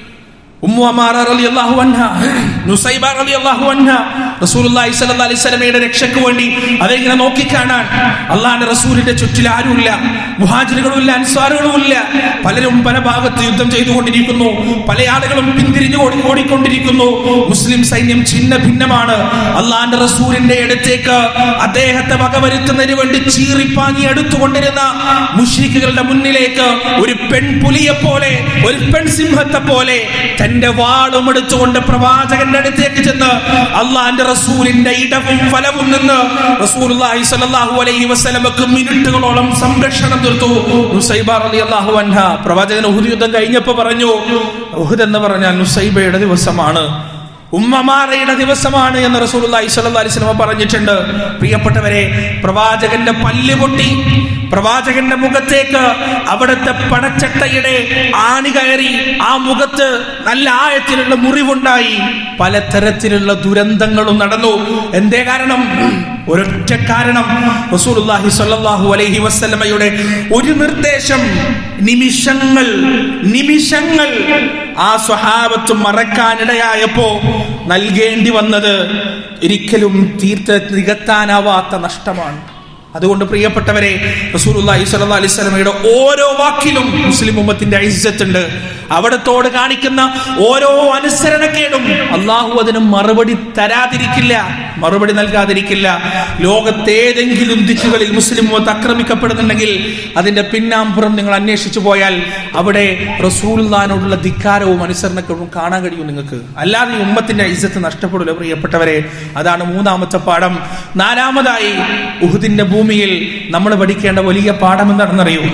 ഉമ്മു അമാറ റളിയല്ലാഹു അൻഹ നുസൈബ റളിയല്ലാഹു അൻഹ റസൂലുള്ളാഹി സ്വല്ലല്ലാഹി അലൈഹി വസല്ലമയുടെ രക്ഷയ്ക്ക് വേണ്ടി അതിങ്ങനെ നോക്കിക്കാണാൻ അള്ളാഹിന്റെ റസൂലിന്റെ ചുറ്റിൽ ആരുമില്ല മുഹാജിറുകളുമില്ല അൻസ്വാറുകളുമില്ല പലരും പല ഭാഗത്ത് യുദ്ധം ചെയ്തുകൊണ്ടിരിക്കുന്നു പല ആളുകളും പിന്തിരിഞ്ഞു ഓടി ഓടിക്കൊണ്ടിരിക്കുന്നു മുസ്ലിം സൈന്യം ഛിന്ന ഭിന്നമാണ് അള്ളാഹിന്റെ റസൂലിന്റെ അടുത്തേക്ക് അദ്ദേഹത്തെ വകവരുത്തുന്നതിന് വേണ്ടി ചീറിപ്പാഞ്ഞി എടുത്തുകൊണ്ടിരുന്ന മുഷ്രിക്കുകളുടെ മുന്നിലേക്ക് ഒരു പെൺപുലിയെ പോലെ ഒരു പെൺസിംഹത്തെ പോലെ തന്റെ വാളും എടുത്തുകൊണ്ട് പ്രവാചകന്റെ അടുത്തേക്ക് ചെന്ന് അള്ളാന്റെ റസൂലിന്റെ ഇടവും ഫലവും നിന്ന് റസൂലുള്ളാഹി സ്വല്ലല്ലാഹു അലൈഹി വസല്ലമക്ക് മിനിറ്റുകളോളം സംരക്ഷണം തീർത്തു നുസൈബ റളിയല്ലാഹു അൻഹ പ്രവാചകൻ ഉഹുദ് യുദ്ധം കഴിഞ്ഞപ്പോൾ പറഞ്ഞു ഉഹുദ് എന്ന് പറഞ്ഞാൽ നുസൈബയുടെ ദിവസമാണ് ഉമ്മമാറയുടെ ദിവസമാണ് എന്ന് റസൂലുള്ളാഹി സ്വല്ലല്ലാഹി അലൈഹി വസല്ലം പറഞ്ഞിട്ടുണ്ട് പ്രിയപ്പെട്ടവരെ പ്രവാചകന്റെ പല്ല് പൊട്ടി പ്രവാചകന്റെ മുഖത്തേക്ക് അവിടുത്തെ പടച്ചട്ടയുടെ ആണി കയറി ആ മുഖത്ത് നല്ല ആയത്തിലുള്ള മുറിവുണ്ടായി പലതരത്തിലുള്ള ദുരന്തങ്ങളും നടന്നു എന്തേ കാരണം ഒരൊറ്റ കാരണം റസൂലുള്ളാഹി സ്വല്ലല്ലാഹു അലൈഹി വസല്ലമയുടെ ഒരു നിർദ്ദേശം നിമിഷങ്ങൾ നിമിഷങ്ങൾ ആ സ്വഹാബത്ത് മറക്കാനിടയായപ്പോ നൽകേണ്ടി വന്നത് ഒരിക്കലും തീർത്ത നികത്താനാവാത്ത നഷ്ടമാണ് അതുകൊണ്ട് പ്രിയപ്പെട്ടവരെ റസൂലുള്ളാഹി സ്വല്ലല്ലാഹി അലൈഹി വസല്ലമയുടെ ഓരോ വാക്കിലും മുസ്ലിം ഉമ്മത്തിന്റെ ഐസത്ത് ഉണ്ട് അവിടത്തോട് കാണിക്കുന്ന ഓരോ അനുസരണക്കേടും അള്ളാഹു അതിന് മറുപടി തരാതിരിക്കില്ല മറുപടി നൽകാതിരിക്കില്ല ലോകത്തേതെങ്കിലും ദിക്കുകളിൽ മുസ്ലിം ഉമ്മത്ത് ആക്രമിക്കപ്പെടുന്നുണ്ടെങ്കിൽ അതിന്റെ പിന്നാമ്പുറം നിങ്ങൾ അന്വേഷിച്ചു പോയാൽ അവിടെ റസൂലുള്ളാഹിനോടുള്ള ധിക്കാരവും അനുസരണക്കേടും കാണാൻ കഴിയും നിങ്ങൾക്ക് അല്ലാതെ ഈ ഉമ്മത്തിന്റെ ഐസത്ത് നഷ്ടപ്പെടില്ല പ്രിയപ്പെട്ടവരെ അതാണ് മൂന്നാമത്തെ പാഠം നാലാമതായി ഉഹുദിന്റെ ഭൂമിയിൽ നമ്മൾ പഠിക്കേണ്ട വലിയ പാഠം എന്താണെന്നറിയൂ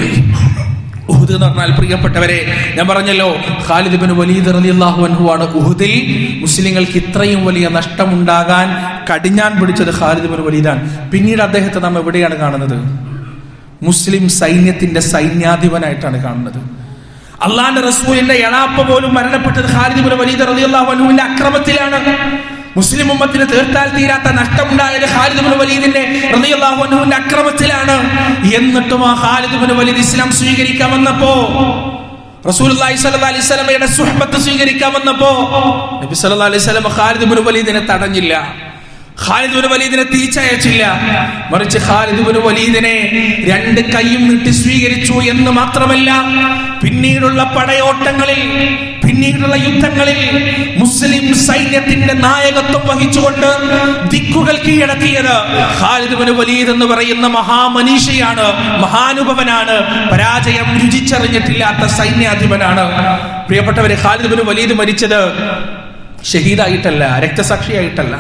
ഉഹുദ് എന്ന് പറഞ്ഞാൽ പ്രിയപ്പെട്ടവരെ ഞാൻ പറഞ്ഞല്ലോ ഖാലിദ് ബിൻ വലീദ് റളിയല്ലാഹു അൻഹു ആണ് ഉഹുദിൽ മുസ്ലിങ്ങൾക്ക് ഇത്രയും വലിയ നഷ്ടമുണ്ടാകാൻ കടിഞ്ഞാൻ പിടിച്ചത് ഖാലിദ് ബിൻ വലീദാണ് പിന്നീട് അദ്ദേഹത്തെ നാം എവിടെയാണ് കാണുന്നത് മുസ്ലിം സൈന്യത്തിന്റെ സൈന്യാധിപനായിട്ടാണ് കാണുന്നത് അള്ളാന്റെ റസൂലിന്റെ എളാപ്പ പോലും മരണപ്പെട്ടത് ഖാലിദ് ബിൻ വലീദ് റളിയല്ലാഹു അൻഹുവിന്റെ അക്രമത്തിലാണ് മുസ്ലിം ഉമ്മത്തിന് തീർത്താൽ തീരാത്ത നഷ്ടമുണ്ടായത് ഖാലിദ് ബിൻ വലീദിന്റെ റളിയല്ലാഹു അൻഹുവിന്റെ അക്രമത്തിലാണ് എന്നിട്ടും ആ ഖാലിദ് ബിൻ വലീദ് ഇസ്ലാം സ്വീകരിക്കാൻ വന്നപ്പോ റസൂലുള്ളാഹി സ്വല്ലല്ലാഹി അലൈഹി വസല്ലമയുടെ സുഹബത്ത് സ്വീകരിക്കാൻ വന്നപ്പോ നബി സല്ലല്ലാഹി അലൈഹി വസല്ലം ഖാലിദ് ബിൻ വലീദിനെ തടഞ്ഞില്ല ഖാലിദ് ബിൻ വലീദിനെ തിരിച്ചയച്ചില്ല മറിച്ച് ഖാലിദ് ബിൻ വലീദിനെ രണ്ട് കൈയും നീട്ടി സ്വീകരിച്ചു എന്ന് മാത്രമല്ല പിന്നീടുള്ള പടയോട്ടങ്ങളിൽ പിന്നീടുള്ള യുദ്ധങ്ങളിൽ മുസ്ലിം സൈന്യത്തിന്റെ നായകത്വം വഹിച്ചുകൊണ്ട് ദിക്കുകൾ കീഴടക്കിയത് ഖാലിദ് ബിൻ വലീദ് എന്ന് പറയുന്ന മഹാമനീഷയാണ് മഹാനുഭവനാണ് പരാജയം രുചിച്ചറിഞ്ഞിട്ടില്ലാത്ത സൈന്യാധിപനാണ് പ്രിയപ്പെട്ടവരെ ഖാലിദ് ബിൻ വലീദ് മരിച്ചത് ഷഹീദായിട്ടല്ല രക്തസാക്ഷിയായിട്ടല്ല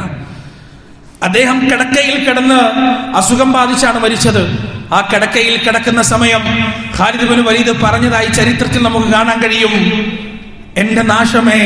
അദ്ദേഹം കിടക്കയിൽ കിടന്ന് അസുഖം ബാധിച്ചാണ് മരിച്ചത് ആ കിടക്കയിൽ കിടക്കുന്ന സമയം ഖാലിദ് ബിൻ വലീദ് പറഞ്ഞതായി ചരിത്രത്തിൽ നമുക്ക് കാണാൻ കഴിയും എന്റെ നാശമേ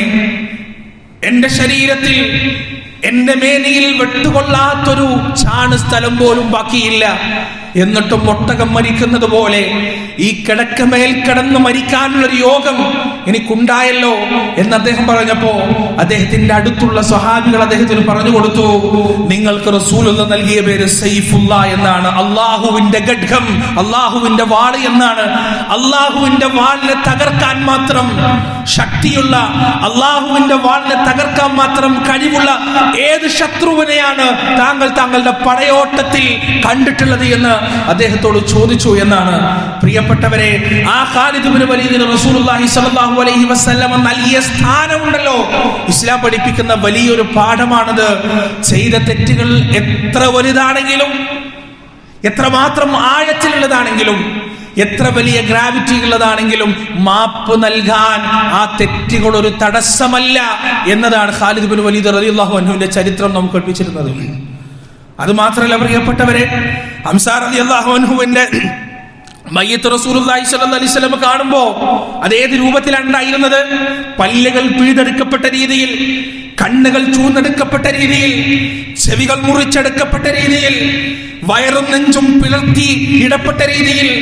എന്റെ ശരീരത്തിൽ എന്റെ മേനിയിൽ വെട്ടുകൊള്ളാത്തൊരു ചാണ് സ്ഥലം പോലും ബാക്കിയില്ല എന്നിട്ടും ഒട്ടകം മരിക്കുന്നത് പോലെ ഈ കിടക്കമേൽ കിടന്ന് മരിക്കാനുള്ളൊരു യോഗം എനിക്കുണ്ടായല്ലോ എന്ന് അദ്ദേഹം പറഞ്ഞപ്പോ അദ്ദേഹത്തിന്റെ അടുത്തുള്ള സ്വഹാബികൾ അദ്ദേഹത്തിന് പറഞ്ഞു കൊടുത്തു നിങ്ങൾക്ക് റസൂലുള്ള നൽകിയ പേര് സൈഫുല്ല എന്നാണ് അള്ളാഹുവിന്റെ ഗഡ്ഗം അള്ളാഹുവിന്റെ വാള് എന്നാണ് അള്ളാഹുവിന്റെ വാളിനെ തകർക്കാൻ മാത്രം ശക്തിയുള്ള അള്ളാഹുവിന്റെ വാളിനെ തകർക്കാൻ മാത്രം കഴിവുള്ള ഏത് ശത്രുവിനെയാണ് താങ്കൾ താങ്കളുടെ പടയോട്ടത്തിൽ കണ്ടിട്ടുള്ളത് എന്ന് അദ്ദേഹത്തോട് ചോദിച്ചു എന്നാണ് പ്രിയപ്പെട്ടവരെ ആ ഖാലിദ് വലീദിന് റസൂലുള്ളാഹി സ്വല്ലല്ലാഹു അലൈഹി വസല്ലമ നൽകിയ സ്ഥാനമുണ്ടല്ലോ ഇസ്ലാം പഠിപ്പിക്കുന്ന വലിയൊരു പാഠമാണത് ചെയ്ത തെറ്റുകൾ എത്ര വലുതാണെങ്കിലും എത്രമാത്രം ആഴത്തിലുള്ളതാണെങ്കിലും എത്ര വലിയ ഗ്രാവിറ്റി ഉള്ളതാണെങ്കിലും മാപ്പ് നൽകാൻ ആ തെറ്റുകൾ ഒരു തടസ്സമല്ല എന്നതാണ് ഖാലിദ് ബിൻ വലീദ് റളിയല്ലാഹു അൻഹുവിന്റെ ചരിത്രം നമുക്ക് പഠിപ്പിച്ചിരുന്നത് അത് മാത്രമല്ല പ്രിയപ്പെട്ടവരെ അംസാർ റളിയല്ലാഹു അൻഹുവിന്റെ മയ്യത്ത് റസൂലുള്ളാഹി സ്വല്ലല്ലാഹി അലൈഹി വസല്ലം കാണുമ്പോ അത് ഏത് രൂപത്തിലാണ് ഉണ്ടായിരുന്നത് പല്ലുകൾ പിഴുതെടുക്കപ്പെട്ട രീതിയിൽ കണ്ണുകൾ ചൂന്നെടുക്കപ്പെട്ട രീതിയിൽ ചെവികൾ മുറിച്ചെടുക്കപ്പെട്ട രീതിയിൽ വയറും നെഞ്ചും പിളർത്തി ഇടപെട്ട രീതിയിൽ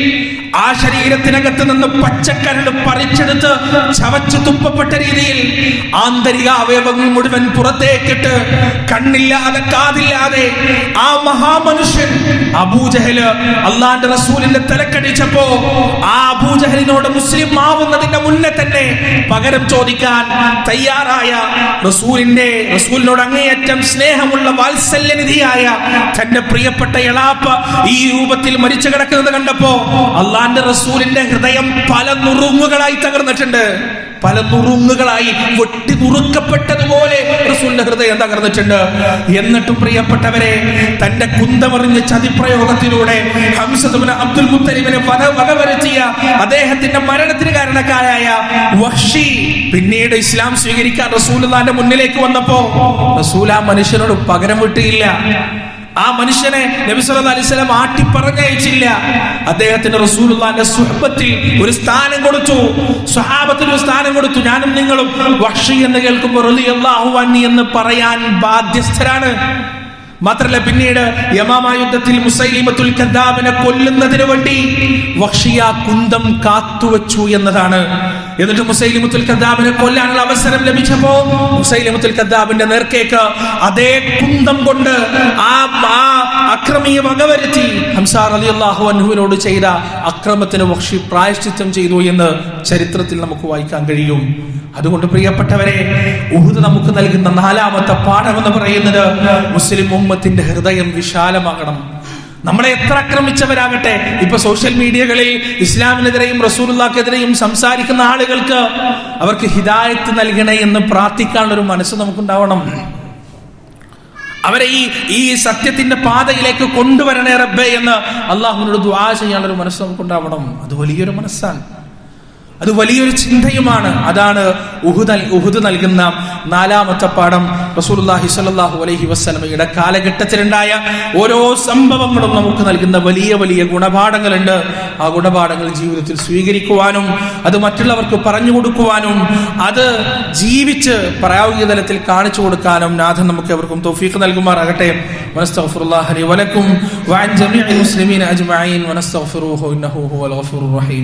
ആ ശരീരത്തിനകത്ത് നിന്ന് പച്ചക്കരട് പറിച്ചെടുത്ത് ചവച്ചു തുപ്പപ്പെട്ട രീതിയിൽ ആന്തരിക അവയവങ്ങൾ മുഴുവൻ പുറത്തേക്കിട്ട് കണ്ണില്ലാതെ കാതില്ലാതെ ആ മഹാമനുഷ്യൻ അബൂജഹല് അള്ളാന്റെ റസൂലിന്റെ തലക്കടിച്ചപ്പോ ആ അബൂജഹലിനോട് മുസ്ലിം ആവുന്നതിന്റെ മുന്നേ തന്നെ പകരം ചോദിക്കാൻ തയ്യാറായ റസൂലിന്റെ റസൂലിനോട് അങ്ങേയറ്റം സ്നേഹമുള്ള വാത്സല്യനിധിയായ തന്റെ പ്രിയപ്പെട്ട എളാപ്പ ഈ രൂപത്തിൽ മരിച്ചു കിടക്കുന്നത് കണ്ടപ്പോ അള്ളാന്റെ റസൂലിന്റെ ഹൃദയം പല നുറുങ്ങുകളായി തകർന്നിട്ടുണ്ട് പല നുറുങ്ങുകളായി വെട്ടി നുറുക്കപ്പെട്ടതുപോലെ റസൂലിന്റെ ഹൃദയം തകർന്നിട്ടുണ്ട് എന്നിട്ടും പ്രിയപ്പെട്ടവരെ തന്റെ കുന്തമറിഞ്ഞ ചതിപ്രയോഗത്തിലൂടെ ഹംസത്തുബിന് അബ്ദുൽ മുത്തലിബിനെ വധ വകവരുത്തിയ അദ്ദേഹത്തിന്റെ മരണത്തിന് കാരണക്കാരായ വഹ്ഷി പിന്നീട് ഇസ്ലാം സ്വീകരിക്കാൻ റസൂലുള്ളാന്റെ മുന്നിലേക്ക് വന്നപ്പോ റസൂൽ ആ മനുഷ്യനോട് പകരം വിട്ടിയില്ല ആ മനുഷ്യനെ നബി സല്ലല്ലാഹു അലൈഹി വസല്ലം ആട്ടി പറഞ്ഞയച്ചില്ല അദ്ദേഹത്തിന് റസൂലുള്ളാഹിന്റെ സുഹബത്തിൽ ഒരു സ്ഥാനം കൊടുത്തു സ്വഹാബത്തിന് ഒരു സ്ഥാനം കൊടുത്തു ഞാനും നിങ്ങളും വഹ്ഷി എന്ന് കേൾക്കുമ്പോൾ റളിയല്ലാഹു അൻഹു എന്ന് പറയാൻ ബാധ്യസ്ഥരാണ് മാത്രല്ല പിന്നീട് യമാമ യുദ്ധത്തിൽ മുസൈലിമത്തുൽ കദ്ദാബിനെ കൊല്ലുന്നതിന് വേണ്ടി വക്ഷിയ കുന്തം കാത്തുവച്ചു എന്നതാണ് എന്നിട്ട് മുസൈലിമത്തുൽ കദ്ദാബിനെ കൊല്ലാനുള്ള അവസരം ലഭിച്ചപ്പോ മുസൈലിമത്തുൽ കദ്ദാബിന്റെ നേർക്കേക്ക് അതേ കുന്തം കൊണ്ട് ആ ആ അക്രമിയെ വകവരുത്തി ഹംസാർ അലി അള്ളാഹു അൻഹുവിനോട് ചെയ്ത അക്രമത്തിന് വക്ഷി പ്രായശ്ചിത്തം ചെയ്തു എന്ന് ചരിത്രത്തിൽ നമുക്ക് വായിക്കാൻ കഴിയും അതുകൊണ്ട് പ്രിയപ്പെട്ടവരെ ഉഹുദ് നമുക്ക് നൽകുന്ന നാലാമത്തെ പാഠം എന്ന് പറയുന്നത് മുസ്ലിം ഉമ്മത്തിന്റെ ഹൃദയം വിശാലമാകണം നമ്മളെ എത്ര ആക്രമിച്ചവരാകട്ടെ ഇപ്പൊ സോഷ്യൽ മീഡിയകളിൽ ഇസ്ലാമിനെതിരെയും റസൂലുള്ളാക്കെതിരെയും സംസാരിക്കുന്ന ആളുകൾക്ക് അവർക്ക് ഹിദായത്ത് നൽകണേ എന്ന് പ്രാർത്ഥിക്കാനുള്ള ഒരു മനസ്സ് നമുക്കുണ്ടാവണം അവരെ ഈ ഈ സത്യത്തിന്റെ പാതയിലേക്ക് കൊണ്ടുവരണേ റബ്ബേ എന്ന് അള്ളാഹുവിനോട് ദ്വാ ചെയ്യാനുള്ള ഒരു മനസ്സ് നമുക്കുണ്ടാവണം അത് വലിയൊരു മനസ്സാണ് അത് വലിയൊരു ചിന്തയുമാണ് അതാണ് ഉഹുദ് ഉഹുദ് നൽകുന്ന നാലാമത്തെ പാഠം റസൂലുള്ളാഹി സ്വല്ലല്ലാഹു അലൈഹി വസല്ലമയുടെ കാലഘട്ടത്തിലുണ്ടായ ഓരോ സംഭവങ്ങളും നമുക്ക് നൽകുന്ന വലിയ വലിയ ഗുണപാഠങ്ങളുണ്ട് ആ ഗുണപാഠങ്ങൾ ജീവിതത്തിൽ സ്വീകരിക്കുവാനും അത് മറ്റുള്ളവർക്ക് പറഞ്ഞു കൊടുക്കുവാനും അത് ജീവിച്ച് പ്രായോഗിക തലത്തിൽ കാണിച്ചു കൊടുക്കാനും നാഥൻ നമുക്ക് എവർക്കും തൗഫീഖ് നൽകുമാറാകട്ടെ വനസ്തഗ്ഫിറുല്ലാഹ ലി വലക്കും വഅൻ ജമീഇൽ മുസ്ലിമീന അജ്മഈൻ വനസ്തഗ്ഫിറുഹു ഇന്നഹു ഹുവൽ ഗഫൂറുർ റഹീം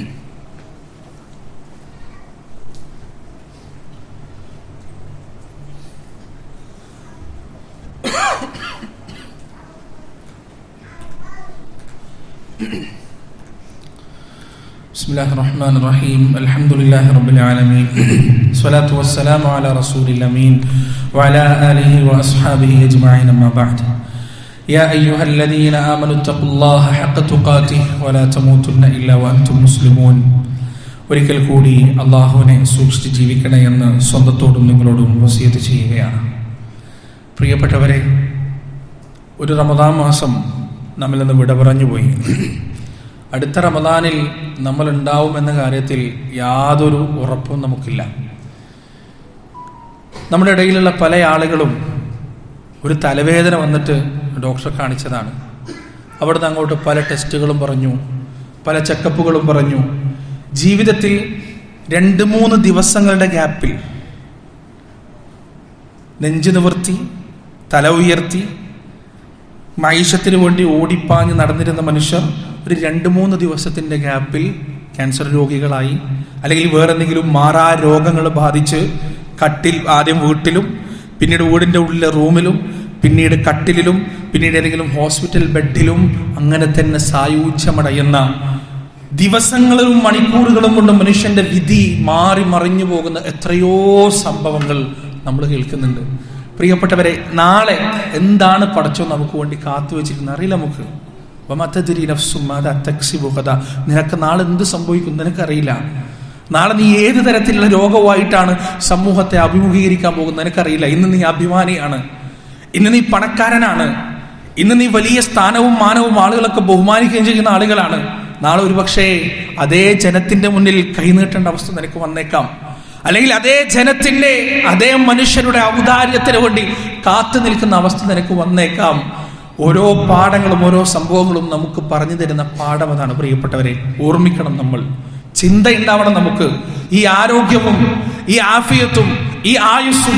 بسم الله الرحمن الرحيم الحمد لله رب العالمين الصلاة والسلام على رسول الأمين وعلى آله وأصحابه أجمعين أما بعد يا أيها الذين آمنوا اتقوا الله حق تقاته ولا تموتن إلا وأنتم مسلمون ഒരിക്കൽ കൂടി അള്ളാഹുവിനെ സൂക്ഷിച്ച് ജീവിക്കണേ എന്ന് സ്വന്തത്തോടും നിങ്ങളോടും വസിയത്ത് ചെയ്യുകയാണ് പ്രിയപ്പെട്ടവരെ ഒരു റമദാൻ മാസം നമ്മിൽ നിന്ന് വിട പറഞ്ഞുപോയി അടുത്ത റമദാനിൽ നമ്മൾ ഉണ്ടാവും എന്ന കാര്യത്തിൽ യാതൊരു ഉറപ്പും നമുക്കില്ല നമ്മുടെ ഇടയിലുള്ള പല ആളുകളും ഒരു തലവേദന വന്നിട്ട് ഡോക്ടറെ കാണിച്ചതാണ് അവിടുന്ന് അങ്ങോട്ട് പല ടെസ്റ്റുകളും പറഞ്ഞു പല ചെക്കപ്പുകളും പറഞ്ഞു ജീവിതത്തിൽ രണ്ട് മൂന്ന് ദിവസങ്ങളുടെ ഗ്യാപ്പിൽ നെഞ്ചു നിവർത്തി തല ഉയർത്തി മൈഷത്തിന് വേണ്ടി ഓടിപ്പാഞ്ഞ് നടന്നിരുന്ന മനുഷ്യർ ഒരു രണ്ട് മൂന്ന് ദിവസത്തിന്റെ ഗ്യാപ്പിൽ ക്യാൻസർ രോഗികളായി അല്ലെങ്കിൽ വേറെന്തെങ്കിലും മാറാ രോഗങ്ങൾ ബാധിച്ച് കട്ടിൽ ആദ്യം വീട്ടിലും പിന്നീട് വീടിന്റെ ഉള്ളിലെ റൂമിലും പിന്നീട് കട്ടിലിലും പിന്നീട് ഏതെങ്കിലും ഹോസ്പിറ്റൽ ബെഡിലും അങ്ങനെ തന്നെ സായൂജ്യമടയുന്ന ദിവസങ്ങളും മണിക്കൂറുകളും കൊണ്ട് മനുഷ്യന്റെ വിധി മാറി മറിഞ്ഞു പോകുന്ന എത്രയോ സംഭവങ്ങൾ നമ്മൾ കേൾക്കുന്നുണ്ട് പ്രിയപ്പെട്ടവരെ നാളെ എന്താണ് പടച്ചോ നമുക്ക് വേണ്ടി കാത്തു വെച്ചിരിക്കുന്നത് അറിയില്ല നമുക്ക് കഥ നിനക്ക് നാളെ എന്ത് സംഭവിക്കും നിനക്കറിയില്ല നാളെ നീ ഏത് തരത്തിലുള്ള രോഗമായിട്ടാണ് സമൂഹത്തെ അഭിമുഖീകരിക്കാൻ പോകുന്നത് നിനക്കറിയില്ല ഇന്ന് നീ അഭിമാനിയാണ് ഇന്ന് നീ പണക്കാരനാണ് ഇന്ന് നീ വലിയ സ്ഥാനവും മാനവും ആളുകളൊക്കെ ബഹുമാനിക്കുകയും ചെയ്യുന്ന ആളുകളാണ് നാളെ ഒരുപക്ഷേ അതേ ജനത്തിന്റെ മുന്നിൽ കൈനീട്ടേണ്ട അവസ്ഥ നിനക്ക് വന്നേക്കാം അല്ലെങ്കിൽ അതേ ജനത്തിന്റെ അതേ മനുഷ്യരുടെ ഔദാര്യത്തിന് വേണ്ടി കാത്തു നിൽക്കുന്ന അവസ്ഥ നിനക്ക് വന്നേക്കാം ഓരോ പാഠങ്ങളും ഓരോ സംഭവങ്ങളും നമുക്ക് പറഞ്ഞു തരുന്ന പാഠം അതാണ് പ്രിയപ്പെട്ടവരെ ഓർമ്മിക്കണം നമ്മൾ ചിന്ത ഉണ്ടാവണം നമുക്ക് ഈ ആരോഗ്യവും ഈ ആഫിയത്തും ഈ ആയുസ്സും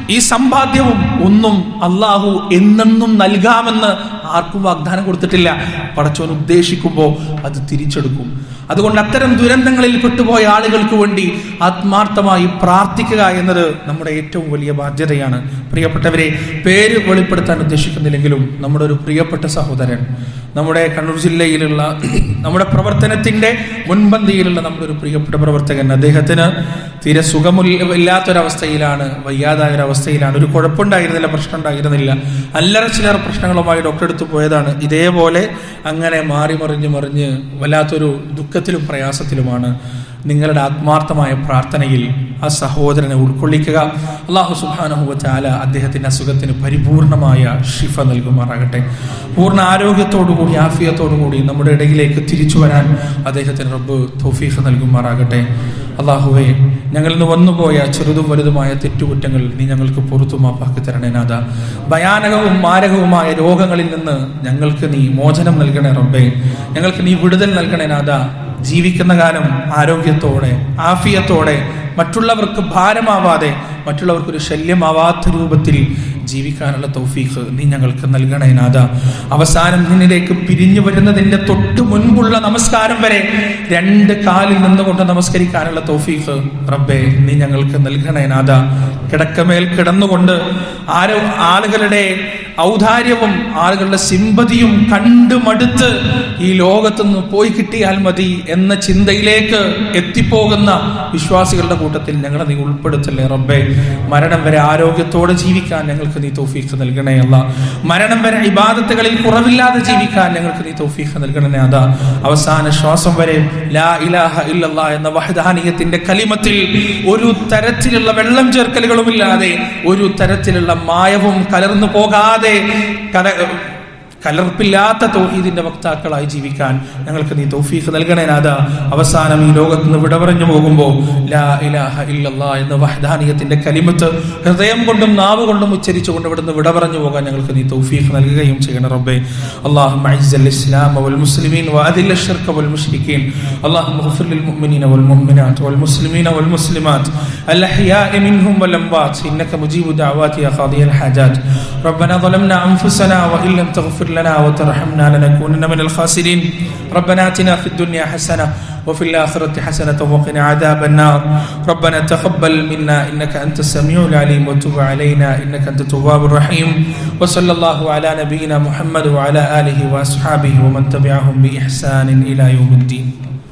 ഈ സമ്പാദ്യവും ഒന്നും അള്ളാഹു എന്നെന്നും നൽകാമെന്ന് ആർക്കും വാഗ്ദാനം കൊടുത്തിട്ടില്ല പടച്ചോൻ ഉദ്ദേശിക്കുമ്പോൾ അത് തിരിച്ചെടുക്കും അതുകൊണ്ട് അത്തരം ദുരന്തങ്ങളിൽ പെട്ടുപോയ ആളുകൾക്ക് വേണ്ടി ആത്മാർത്ഥമായി പ്രാർത്ഥിക്കുക എന്നത് നമ്മുടെ ഏറ്റവും വലിയ ബാധ്യതയാണ് പ്രിയപ്പെട്ടവരെ പേര് വെളിപ്പെടുത്താൻ ഉദ്ദേശിക്കുന്നില്ലെങ്കിലും നമ്മുടെ ഒരു പ്രിയപ്പെട്ട സഹോദരൻ നമ്മുടെ കണ്ണൂർ ജില്ലയിലുള്ള നമ്മുടെ പ്രവർത്തനത്തിന്റെ മുൻപന്തിയിലുള്ള നമ്മുടെ ഒരു പ്രിയപ്പെട്ട പ്രവർത്തകൻ അദ്ദേഹത്തിന് തീരെ സുഖമില്ലാത്തൊരവസ്ഥയിലാണ് വയ്യാതായ ഒരു അവസ്ഥയിലാണ് ഒരു കുഴപ്പമുണ്ടായിരുന്നില്ല പ്രശ്നം ഉണ്ടായിരുന്നില്ല അല്ലറ ചില്ലറ പ്രശ്നങ്ങളുമായി ഡോക്ടറെ അടുത്ത് പോയതാണ് ഇതേപോലെ അങ്ങനെ മാറി മറിഞ്ഞ് മറിഞ്ഞ് വല്ലാത്തൊരു ദുഃഖത്തിലും പ്രയാസത്തിലുമാണ് നിങ്ങളുടെ ആത്മാർത്ഥമായ പ്രാർത്ഥനയിൽ ആ സഹോദരനെ ഉൾക്കൊള്ളിക്കുക അള്ളാഹു സുബാനഹുവ ചാല അദ്ദേഹത്തിന്റെ അസുഖത്തിന് പരിപൂർണമായ ഷിഫ നൽകുമാറാകട്ടെ പൂർണ്ണ ആരോഗ്യത്തോടുകൂടി ആഫിയത്തോടുകൂടി നമ്മുടെ ഇടയിലേക്ക് തിരിച്ചു വരാൻ അദ്ദേഹത്തിന് റബ്ബ് തൗഫീഖ് നൽകുമാറാകട്ടെ അള്ളാഹുവെ ഞങ്ങളിൽ നിന്ന് വന്നുപോയ ചെറുതും വലുതുമായ തെറ്റുകുറ്റങ്ങൾ നീ ഞങ്ങൾക്ക് പുറത്തു മാപ്പാക്കി തരണേ നാഥ ഭയാനകവും മാരകവുമായ രോഗങ്ങളിൽ നിന്ന് ഞങ്ങൾക്ക് നീ മോചനം നൽകണേ റബ്ബേ ഞങ്ങൾക്ക് നീ വിടുതൽ നൽകണേ നാഥ ജീവിക്കുന്ന കാലം ആരോഗ്യത്തോടെ ആഫിയത്തോടെ മറ്റുള്ളവർക്ക് ഭാരമാവാതെ മറ്റുള്ളവർക്ക് ഒരു ശല്യമാവാത്ത രൂപത്തിൽ ജീവിക്കാനുള്ള തൗഫീഖ് നീ ഞങ്ങൾക്ക് നൽകണേ നാഥ അവസാനം നിന്നിലേക്ക് പിരിഞ്ഞു വരുന്നതിന്റെ തൊട്ട് മുൻപുള്ള നമസ്കാരം വരെ രണ്ട് കാലിൽ നിന്നുകൊണ്ട് നമസ്കരിക്കാനുള്ള തൗഫീഖ് റബ്ബെ നീ ഞങ്ങൾക്ക് നൽകണേ നാഥ കിടക്കമേൽ കിടന്നുകൊണ്ട് ആരോ ആളുകളുടെ ഔദാര്യവും ആളുകളുടെ സിമ്പതിയും കണ്ടു മടുത്ത് ഈ ലോകത്തുനിന്ന് പോയി കിട്ടിയാൽ മതി എന്ന ചിന്തയിലേക്ക് എത്തിപ്പോകുന്ന വിശ്വാസികളുടെ കൂട്ടത്തിൽ ഞങ്ങളെ നീ ഉൾപ്പെടുത്തല്ലേ റബ്ബെ മരണം വരെ ആരോഗ്യത്തോടെ ജീവിക്കാൻ ഞങ്ങൾക്ക് നീ തൗഫീഖ് നൽകണേ അല്ല മരണം വരെ ഇബാദത്തുകളിൽ കുറവില്ലാതെ ജീവിക്കാൻ ഞങ്ങൾക്ക് നീ തൗഫീഖ് നൽകണേ അതാ അവസാന ശ്വാസം വരെ ലാ ഇലാഹ ഇല്ലല്ലാ എന്ന വഹദാനീയത്തിന്റെ കലിമത്തിൽ ഒരു തരത്തിലുള്ള വെള്ളം ചേർക്കലുകളുമില്ലാതെ ഒരു തരത്തിലുള്ള മായവും കലർന്നു പോകാതെ കല കലർപ്പില്ലാത്ത തൗഹീദിന്റെ വക്താക്കളായി ജീവിക്കാൻ ഞങ്ങൾക്ക് നീ തൗഫീഖ് നൽകണേ നാഥ അവസാനം ഈ ലോകത്ത് നിന്ന് വിട പറഞ്ഞു പോകുമ്പോൾ ലാ ഇലാഹ ഇല്ലല്ലാ എന്ന വഹദാനിയത്തിന്റെ കലിമത്ത് ഹൃദയം കൊണ്ടും നാവ് കൊണ്ടും ഉച്ചരിച്ചുകൊണ്ട് ഇവിടുന്ന് വിട പറഞ്ഞു പോകാൻ ഞങ്ങൾക്ക് നീ തൗഫീഖ് നൽകുകയും ചെയ്യണം റബ്ബേ اللهم اعز الاسلام والمسلمين واذل الشرك والمشركين اللهم اغفر للمؤمنين والمؤمنات والمسلمين والمسلمات الاحياء منهم والاموات انك مجيب دعوات يا قاضي الحاجات ربنا ظلمنا انفسنا وان لم تغفر لنا وترحمنا لنكونن من الخاسرين ربنا اتنا في الدنيا حسنه وفي الآخرة حسنة وقنا عذاب النار ربنا تقبل منا إنك أنت السميع العليم وتب علينا إنك أنت التواب الرحيم وصلى الله على نبينا محمد وعلى آله وأصحابه ومن تبعهم بإحسان إلى يوم الدين